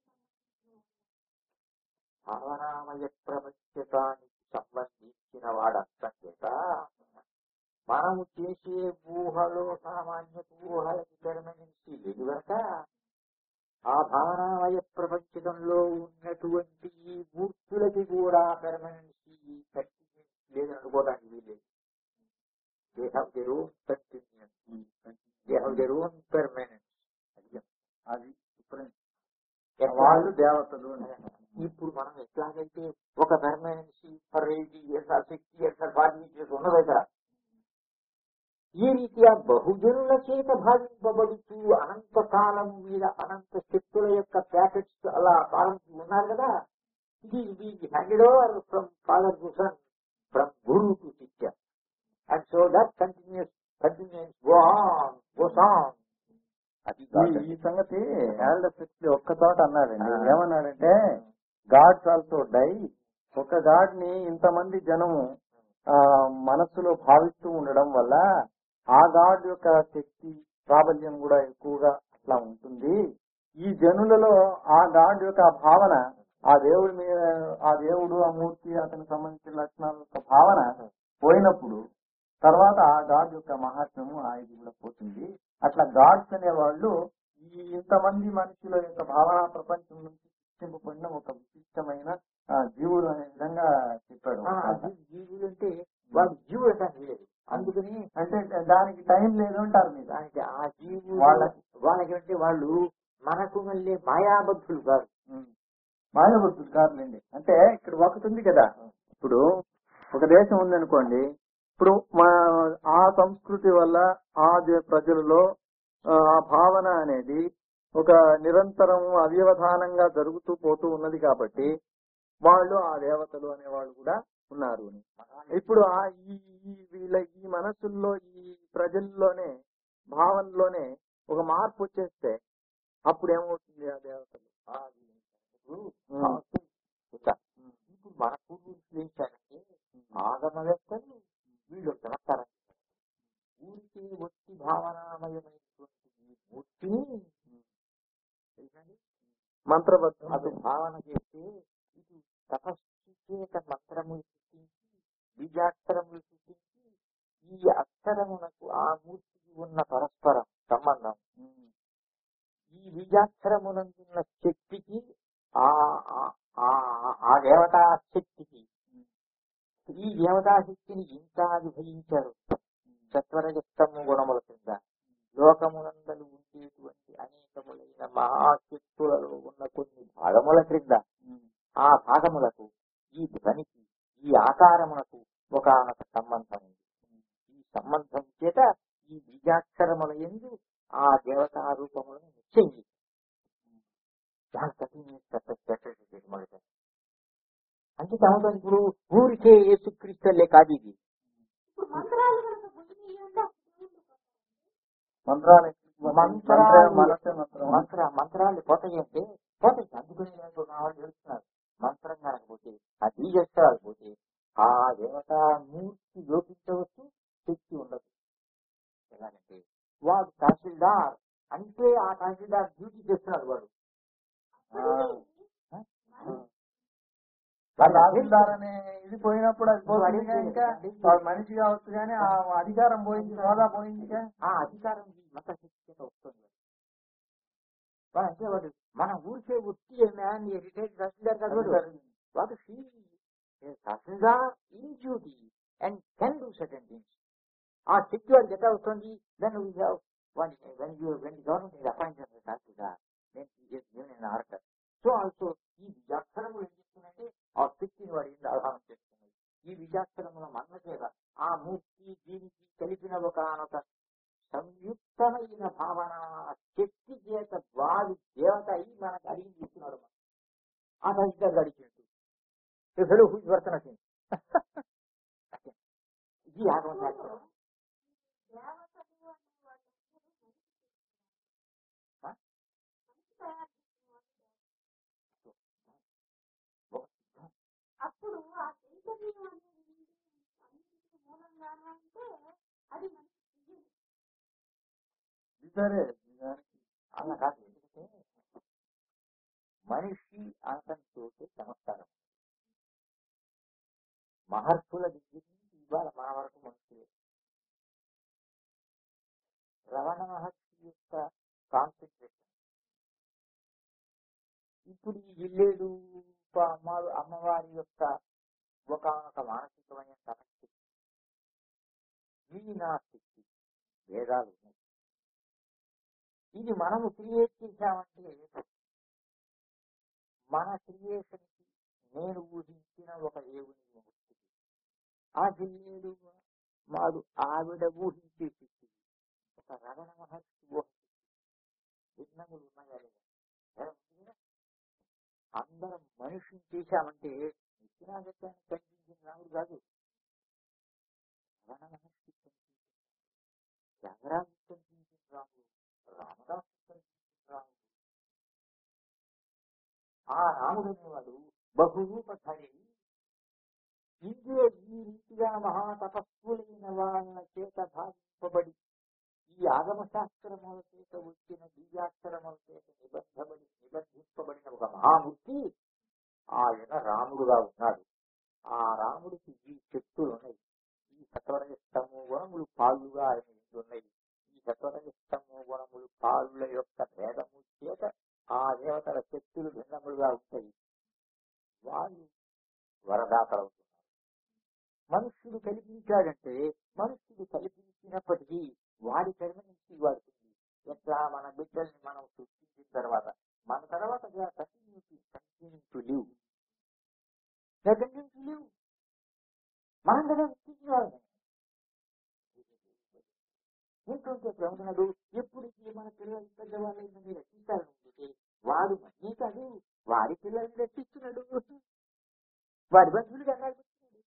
భావనామయ ప్రపంచకానికి సంబంధించిన వాడంతం చేత మనము చేసే ఊహలో సామాన్య ఊహలకి పెర్మనెన్సీ లేదు కనుక ఆ భావనామయ ప్రపంచకంలో ఉన్నటువంటి ఈ మూర్తులకి కూడా పెర్మనెన్సీ కంటిన్యూస్ లేదని అనుకోవడానికి వీలేదు they have their own continues they have their own permanence
అది difference. వాళ్ళు దేవతలు అని.
ఇప్పుడు మనం ఎట్లాగైతే ఒక permanency for eighty years or sixty years or forty years ఉన్నది కదా ఈ రీత్యా బహుజనుల చేత భావింపబడుతూ అనంత కాలం మీద అనంత శక్తుల యొక్క ప్యాకెట్స్ అలా పాలించి ఉన్నారు కదా ఇది ఇది handed over from father to son from guru to teacher and so that continues continues go on goes on అది
ఈ- ఈ సంగతి హ్యాండ్ సిక్స్టీ ఒక్క చోట అన్నాడండి
ఆ.
ఏమన్నాడంటే గాడ్స్ ఆల్సో డై ఒక గాడ్ ని ఇంతమంది జనము ఆ మనస్సులో భావిస్తూ ఉండడం వల్ల ఆ గాడ్ యొక్క శక్తి ప్రాబల్యం కూడా ఎక్కువగా అట్లా ఉంటుంది ఈ జనులలో ఆ గాడ్ యొక్క భావన ఆ దేవుడి మీద ఆ దేవుడు ఆ మూర్తి అతనికి సంబంధించిన లక్షణాల యొక్క భావన పోయినప్పుడు తర్వాత ఆ గాడ్ యొక్క మహాత్మ్యము ఆ ఇది కూడా పోతుంది అట్లా గాడ్స్ అనేవాళ్ళు ఈ ఇంతమంది మనుషుల యొక్క భావనా ప్రపంచం నుంచి సృష్టింపబడిన ఒక విశిష్టమైన ఆ, జీవుడు అనే విధంగా చెప్పాడు
ఆ, జీ- జీవులు అంటే వాడు జీవుడు అంటే లేదు అందుకని
అంటే దానికి టైం లేదు అంటారు మీరు
దానికి ఆ జీవులు
వాళ్ళ-
వాళ్ళకి అంటే వాళ్ళు మనకు మళ్ళీ మాయాబద్ధులు కాదు
మాయబుద్ధుడు కాదులేండి అంటే ఇక్కడ ఒకటి ఉంది కదా ఇప్పుడు ఒక దేశం ఉందనుకోండి ఇప్పుడు మా ఆ సంస్కృతి వల్ల ఆ దే- ప్రజలలో ఆ ఆ భావన అనేది ఒక నిరంతరం అవ్యవధానంగా జరుగుతూ పోతూ ఉన్నది కాబట్టి వాళ్ళు ఆ దేవతలు అనే వాళ్ళు కూడా ఉన్నారు అని. ఇప్పుడు ఆ ఈ ఈ వీళ్ళ ఈ మనసుల్లో ఈ ప్రజల్లోనే భావనలోనే ఒక మార్పు వచ్చేస్తే అప్పుడు ఏమవుతుంది ఆ దేవతలు
ఆ జీవులు.
ఉమ్.
ఆ సు- ఇంకా ఇప్పుడు మన పూర్వీకులు ఏంటంటే ఆగమవేత్తలు వీళ్ళు చమత్కారం చేశారు. ఊరికే ఒట్టి భావనామయమైనటువంటి ఈ మూర్తిని తెలుసండి
మంత్రబద్ధం
అటు భావన చేస్తే ఇటు తపస్సు చేత మంత్రములు సృష్టించి బీజాక్షరములు సృష్టించి ఈ అక్షరమునకు ఆ మూర్తికి ఉన్న పరస్పరం సంబంధం ఈ బీజాక్షరమునందున్న శక్తికి ఆ ఆ- ఆ- ఆ దేవతా శక్తికి ఈ దేవతా శక్తిని ఇంత విభజించారు చత్వరజస్తము గుణముల కింద లోకమునందలు ఉండేటువంటి అనేకములైన మహాశక్తులలో ఉన్న కొన్ని భాగముల క్రింద ఆ భాగములకు ఈ ధ్వనికి ఈ ఆకారమునకు ఒకనొక సంబంధం ఉంది ఈ సంబంధం చేత ఈ బీజాక్షరముల ఎందు ఆ దేవతా రూపములను నిశ్చయించి దాని తప్పి మొదట అంటే తమతో ఇప్పుడు ఊరికే యేసుక్రీస్తులే కాదు ఇది
ఇప్పుడు మంత్రాలు కనుక పోయినాయి అంటే అప్పుడు దేవుళ్ళు పోతారు.
మంత్రాలు
మంత్రాలు-
మనసే మంత్రం
మంత్ర మంత్రాలు పోతాయి అంటే పోతాయి అందుకని నాకు నా వాళ్ళు తెలుస్తున్నారు మంత్రం కనకపోతే ఆ బీజక్షరాలు పోతే ఆ దేవత మూర్తి లోపించవచ్చు శక్తి ఉండదు ఎలాగంటే వాడు తహసీల్దార్ అంటే ఆ తహసీల్దార్ డ్యూటీ చేస్తున్నాడు వాడు
ఆ,
ఆ?
వాడు తహసీల్దార్ అనే ఇది పోయినప్పుడు అది పోతుంది
వాడు ఏం
ఇంకా
చేయలేదు.
వాడు మనిషి కావచ్చు కానీ ఆ అధికారం పోయింది హోదా పోయిందిగా
ఆ అధికారం ఈ మత శక్తి చేత వస్తుంది వాడు అంటే వాడు మన ఊరికే ఉట్టి మ్యాన్ రిటైర్డ్ తహసీల్దార్ కాదు వాడు వాడు she tahsildar in duty and can do certain things ఆ శక్తి వాడికి ఎట్లా వస్తుంది then we have one when you when government is appointed tahsildar then is given an order so also ఈ విజాక్షరములు ఏం చేస్తున్నాయంటే ఆ శక్తిని వాడి మీద ఆధారం చేస్తున్నాయి ఈ విజాక్షరముల మన్న చేత ఆ మూర్తి దీనికి కలిపిన ఒకనొక సంయుక్తమైన భావన శక్తి చేత వాడు దేవత అయి మనకు అడిగి ఇస్తున్నాడు మనం. ఆ తహసీల్దార్ అడిగినట్టు ఫెలో హూ ఇస్ వర్తన్ అసలు ఇది ఆగమ శాస్త్రం
దేవతలు అనే వాళ్ళందరూ మనిషి చేస్తున్నారు.
ఆ?
మనిషి తయారు చేసిన వాళ్ళు దేవతలు.
ఒక సిద్ధాంతం.
అప్పుడు ఆ చైతన్యం అనేది అన్నింటికి మూలంగాను అంటే అది మనకి తెలియదు
సరే
అలా కాదు ఎందుకంటే మనిషి అనటంతో చమత్కారం మహర్షుల దగ్గర నుంచి ఇవాళ మన వరకు మనుషులే రమణ మహర్షి యొక్క కాన్సన్ట్రేషన్ ఇప్పుడు ఈ జిల్లేడు అమ్మ అమ్మవారి యొక్క ఒకనొక మానసికమైన తపశక్తి మీనా శక్తి భేదాలు ఉన్నాయి ఇది మనము క్రియేట్ చేశామంటే మన క్రియేషన్ కి నేను ఊహించిన ఒక దేవుని మూర్తికి ఆ జిల్లేడు మాడు ఆవిడ ఊహించే శక్తి ఒక రమణ మహర్షి ఊహ భిన్నములు ఉన్నాయా లేదా? ఎలా ఉంది కదా? అందరం మనిషిని చేశామంటే నిత్యనాగత్యాన్ని కనిపించిన రాముడు కాదు రమణ మహర్షి కనిపించిన త్యాగరాజు కనిపించిన రాముడు రామదాసు కనిపించిన రాముడు ఆ రాముడు అనేవాడు బహురూపధారి ఇందులో ఈ రీతిగా మహాతపస్సులైన వాళ్ళ చేత భావింపబడి ఈ ఆగమ శాస్త్రముల చేత వచ్చిన బీజాక్షరముల చేత నిబంధబడి నిబంధింపబడిన ఒక మహామూర్తి ఆయన రాముడుగా ఉన్నాడు ఆ రాముడికి ఈ శక్తులు ఉన్నాయి ఈ సత్వరజస్తము గుణములు పాళ్ళుగా ఆయన ఎందు ఉన్నాయి ఈ సత్వరజస్తము గుణములు పాళ్ళ యొక్క భేదము చేత ఆ దేవతల శక్తులు భిన్నములుగా ఉంటాయి వాళ్ళు వరదాతలవుతున్నారు మనుష్యుడు కల్పించాడంటే మనుష్యుడు కల్పించినప్పటికీ వాడి కర్మ నుంచి వాడుతుంది ఎట్లా మన బిడ్డల్ని మనం సృష్టించిన తర్వాత మన తర్వాత continue continue to live continue to live మనం కదా సృష్టించిన వాళ్ళని ఏంటంటే ప్రముఖుడు ఎప్పటికీ మన పిల్లలు పెద్దవాళ్ళైన మీరు రక్షించాలనుకుంటే వాడు మనీ కాదు వాడి పిల్లల్ని రక్షిస్తున్నాడు వాడి బంధువులు అన్నారు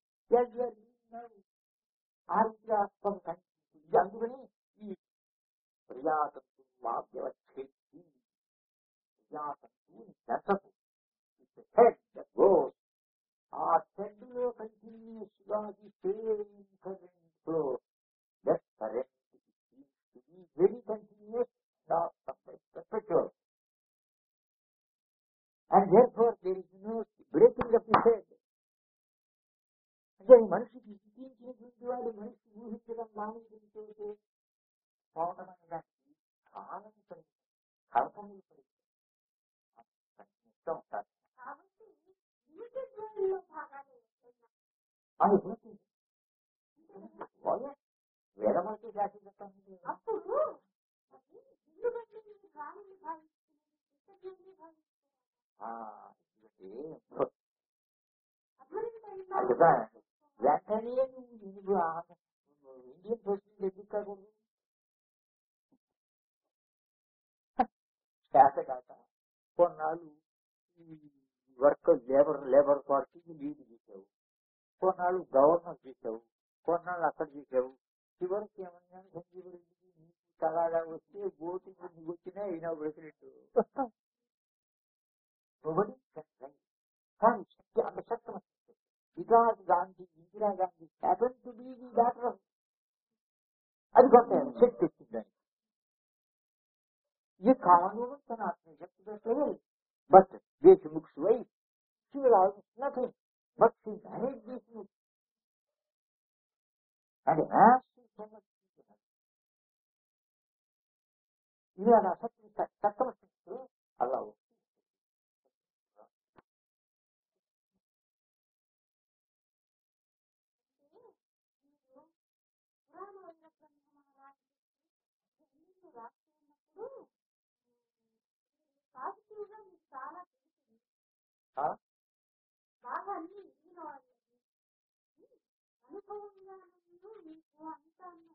ఆ రీతిగా కొంత కనిపిస్తుంది. ఇది అందుకని ఈ ప్రజాతంతు మాధ్యవచ్చేసి ప్రజాతంతువుని దశకు హెడ్ గోస్ ఆ షెడ్ లో కంటిన్యూస్ గా the same current flow that current very continuous perpetual and therefore there is no breaking of the head అంటే మనిషికి ఇచ్చించినటువంటి వాడు మనిషి ఊహించడం మానేదంతో పోవడం అనే దానికి కాలం పడింది కల్పనలు పడింది ఇష్టం కాదు
కాబట్టి లిమిటెడ్ వరల్డ్లో భాగాలు ఏవైనా
అది పూర్తి వేదమంటే శాసించండి
అప్పుడు అది ఇల్లు బట్టి మీరు గాలిని భావిస్తున్నారు కృతజ్ఞతని భావిస్తున్నారు అధ్వనించైనా
అందుక వెంటనే నువ్వు నువ్వు ఆ- ఇండియన్ ప్రెసిడెంట్ ఎందుకు కాకూడదు చేత కాక కొన్నాళ్ళు ఈ వర్క్ లేబర్ లేబర్ పార్టీకి లీడ్ చేసావు కొన్నాళ్ళు గవర్నర్ చేసావు కొన్నాళ్ళు అక్కడ చేసావు చివరికి ఏమన్నా సంజీవ రెడ్డికి నీకు తగాదా వస్తే ఓటింగ్ నీకు వచ్చినా అయినా ప్రెసిడెంట్ ఒకటి కానీ శక్తి అంత శక్తి because Gandhi Indira Gandhi happen to be the doctor అది కొంత శక్తి వచ్చిందని ये कानून तनाव में but Deshmukh's wife, she was almost nothing, but she managed this move. And as she cannot see her, ఇవాళ సత్యం చట్టం అలా
మీరు పురాణ వైర బ్రహ్మ రాసి రాస్తూ ఉన్నప్పుడు పాజిటివ్ గా మీకు చాలా తెలిసింది బాగా అన్ని ఎదిగిన వాళ్ళని అనుభవంగా మీకు అంతాను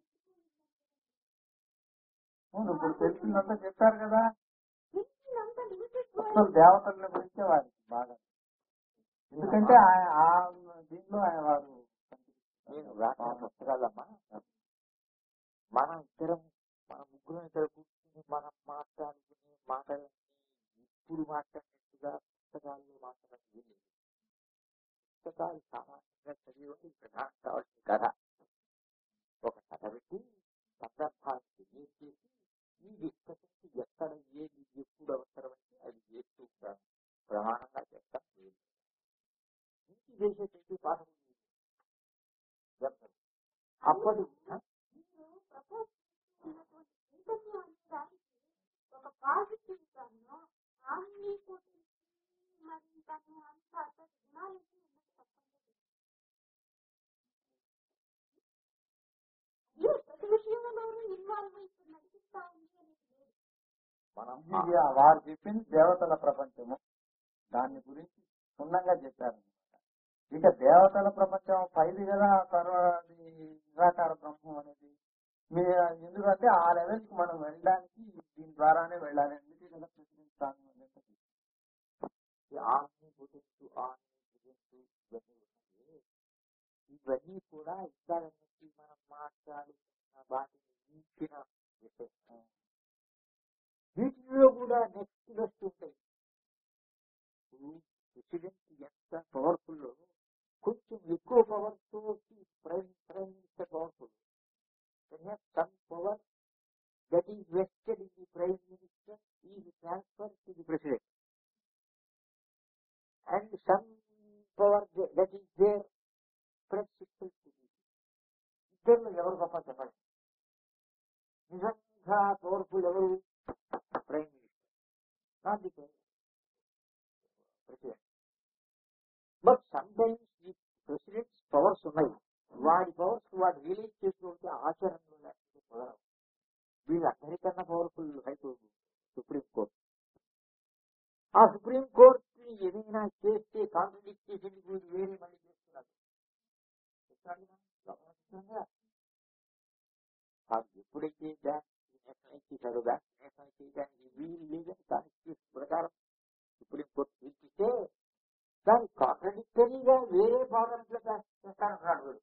అవును ఇప్పుడు తెలిసిందంతా చెప్పారు కదా
తెలిసిందంతా లిమిటెడ్
అసలు దేవతల గురించే వారికి బాగా ఎందుకంటే ఆ- ఆ దీంట్లో ఆయన వారు
నేను రాసిన పుస్తకాలమ్మా మనం ఇద్దరం మన ముగ్గురం ఇక్కడ కూర్చుని మనం మాట్లాడుకునే మాటలన్నీ ఇప్పుడు మాట్లాడినట్టుగా పుస్తకాల్లో మాట్లాడడం ఏం లేదు పుస్తకాలు సామాన్యంగా చదివి ప్రధానం కావాల్సిన కథ ఒక కథ పెట్టి సందర్భాన్ని తెలియజేసి ఈ డిస్కషన్కి ఎక్కడ ఏది ఎప్పుడు అవసరమైతే అది చేస్తూ ఉంటాను ప్రమాణంగా చేస్తాను లేదు ఇంటి చేసేటువంటి పాఠం లేదు. చెప్తాను. అప్పటి
మీరు ప్రపోజ్ చేస్తున్నటువంటి చైతన్యం అనే దానికి ఒక పాజిటివ్ గాను ఆమ్ని మరి తను అంత అతని గుణాలకి ఉన్నది తప్పనిసరి అదే ప్రతి విషయంలోనూ ఇన్వాల్వ్ అయిపోయి నడిపిస్తా ఉంది అనేది లేదు
మనం
ఇది వారు చెప్పింది దేవతల ప్రపంచము దాని గురించి క్షుణ్ణంగా చెప్పారు ఇక దేవతల ప్రపంచం పైది కదా తర్వాత నిరాకార బ్రహ్మం అనేది మీ ఎందుకంటే ఆ లెవెల్ కి మనం వెళ్ళడానికి దీని ద్వారానే వెళ్ళాలి అందుకే కదా ప్రెసిడెంట్ స్థానం అనేది
ఈ ఆన్ని భుజించు ఆన్ని భుజించు ఇవన్నీ ఉన్నాయి ఇవన్నీ కూడా ఇక్కడ నుంచి మనం మాట్లాడుతున్న వాటిని మించిన విషయం వీటిలో కూడా నెక్స్ట్ బెస్ట్ ఉంటాయి ఇప్పుడు ప్రెసిడెంట్ ఎంత పవర్ఫుల్ కొంచెం ఎక్కువ పవర్ తో prime prime minister powerful some power that is vested in the prime minister is transfer to the president and some power th- that is there spreads itself to the ఇద్దరు ఎవరు గొప్ప చెప్పండి నిజంగా పవర్ఫుల్ ఎవరు prime minister not the president but some times ఈ ప్రెసిడెంట్స్ పవర్స్ ఉన్నాయి వాడి పవర్స్ వాడు రిలీజ్ చేసుకోవచ్చు ఆచరణలో లేకపోతే కుదరవు వీళ్ళందరికన్నా పవర్ఫుల్ హైకోర్టు సుప్రీం కోర్టు ఆ సుప్రీం కోర్టు ఏదైనా చేస్తే కాంట్రడిక్ట్ చేసేందుకు వీళ్ళు వేరే మళ్ళీ చేస్తున్నారు చెప్తున్నాను కదా, గమనిస్తున్నారా? వాడు ఎప్పుడైతే బ్యాంక్ నేషనలైజ్ చేశారో బ్యాంక్ నేషనలైజ్ చేయడానికి వీలు లేదని కాన్స్టిట్యూషన్ ప్రకారం సుప్రీం కోర్టు తీర్పిస్తే దాని కాంట్రడిక్టరీగా వేరే పార్లమెంట్లో చేస్తానంటున్నాడు వీడు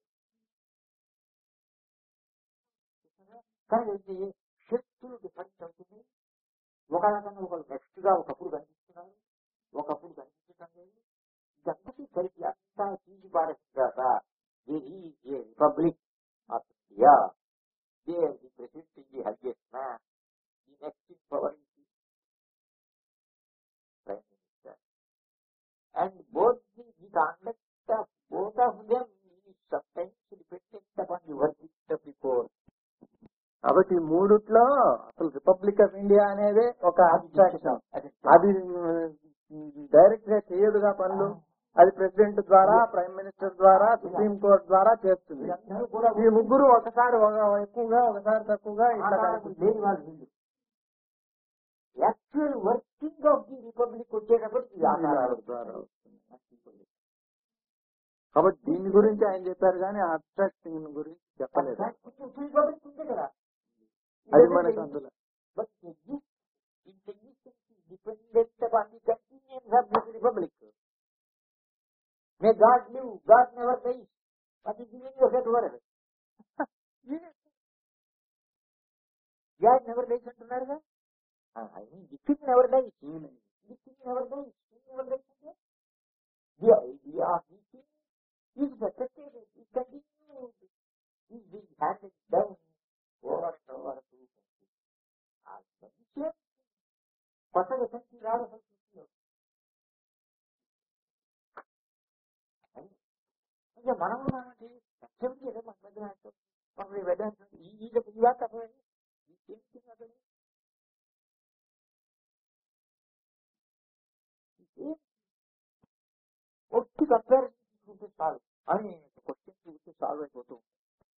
కానీ ఏంటి శక్తులు డిఫరెంట్ అవుతుంది ఒకళ్ళకన్నా ఒకళ్ళు నెక్స్ట్ గా ఒకప్పుడు కనిపిస్తున్నారు ఒకప్పుడు కనిపించడం లేదు ఇదంతకీ కలిపి అంతా తీసి పారేసిన తర్వాత there is a republic of India there the president the highest man the next in power is prime minister and both the the conduct of both of them is sometimes dependent upon the work of the court
కాబట్టి ఈ మూడిట్లో అసలు రిపబ్లిక్ ఆఫ్ ఇండియా అనేది ఒక అబ్స్ట్రాక్షన్ అది డైరెక్ట్ గా చేయదుగా పనులు అది ప్రెసిడెంట్ ద్వారా ప్రైమ్ మినిస్టర్ ద్వారా సుప్రీం కోర్ట్ ద్వారా చేస్తుంది
వీళ్ళందరూ కూడా
ఈ ముగ్గురు ఒకసారి ఒక- ఎక్కువగా ఒకసారి తక్కువగా ఇట్లా కనిపిస్తుంది.
లేని వాళ్ళు వీళ్ళు actual working of the republic వచ్చేటప్పటికి ఈ ఆకారాలు
ద్వారా వస్తుంది. కాబట్టి దీని గురించి ఆయన చెప్పారు కానీ అబ్స్ట్రాక్షన్ గురించి చెప్పలేదు
రిపబ్లిక్ ఉంది కదా
అది మనకు అందులో
but it existence dependent upon the continuance of this republic may god live god never dies what is the meaning of that word god never dies అంటున్నారుగా I mean the king never dies the king never dies king never dies అంటే the idea of the king is succeeded is continued is being handed down over and over to ఆ విషయం కొత్తగా సంచి రాదు అసలు సృష్టిలో. అది. ఇంకా మనం ఉన్నామంటే సత్యం ఏదో మన మధ్య అంటాం. మనం ఈ వేదాంతం ఈ ఈ ఈ వార్త అర్థమైంది ఈ థింకింగ్ అర్థమైంది ఏం ఒట్టి కంపారిజన్ తీసుకుంటే చాలు అని క్వశ్చన్ చూస్తే సాల్వ్ అయిపోతూ ఉంటుంది.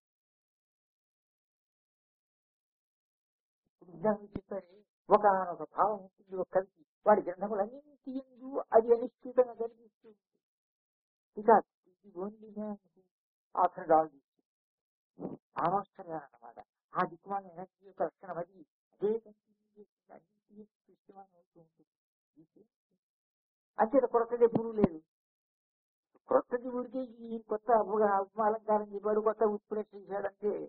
ఇప్పుడు ఉదాహరణ చెప్పారు ఒక ఒక భావం ఉంటుంది ఒక కవికి వాడి గ్రంథములన్నింటి ఎందు అది అనిశ్చితంగా కనిపిస్తుంది ఇక ఇది ఓన్లీ ఆఫర్ ఆల్ ఆమోస్తర్గా అన్నమాట ఆ దిక్కుమాల ఎనర్జీ యొక్క లక్షణం అది అదే కంటిన్యూ చేస్తుంది అన్నింటి దృశ్యమానం అవుతూ ఉంటుంది ఇది అంచేత కొరతది ఎప్పుడూ లేదు క్రొత్తది ఊరికే ఈ కొత్త ఉప- ఉప అలంకారం చెప్పాడు కొత్త ఉత్ప్రేక్ష చేశాడంటే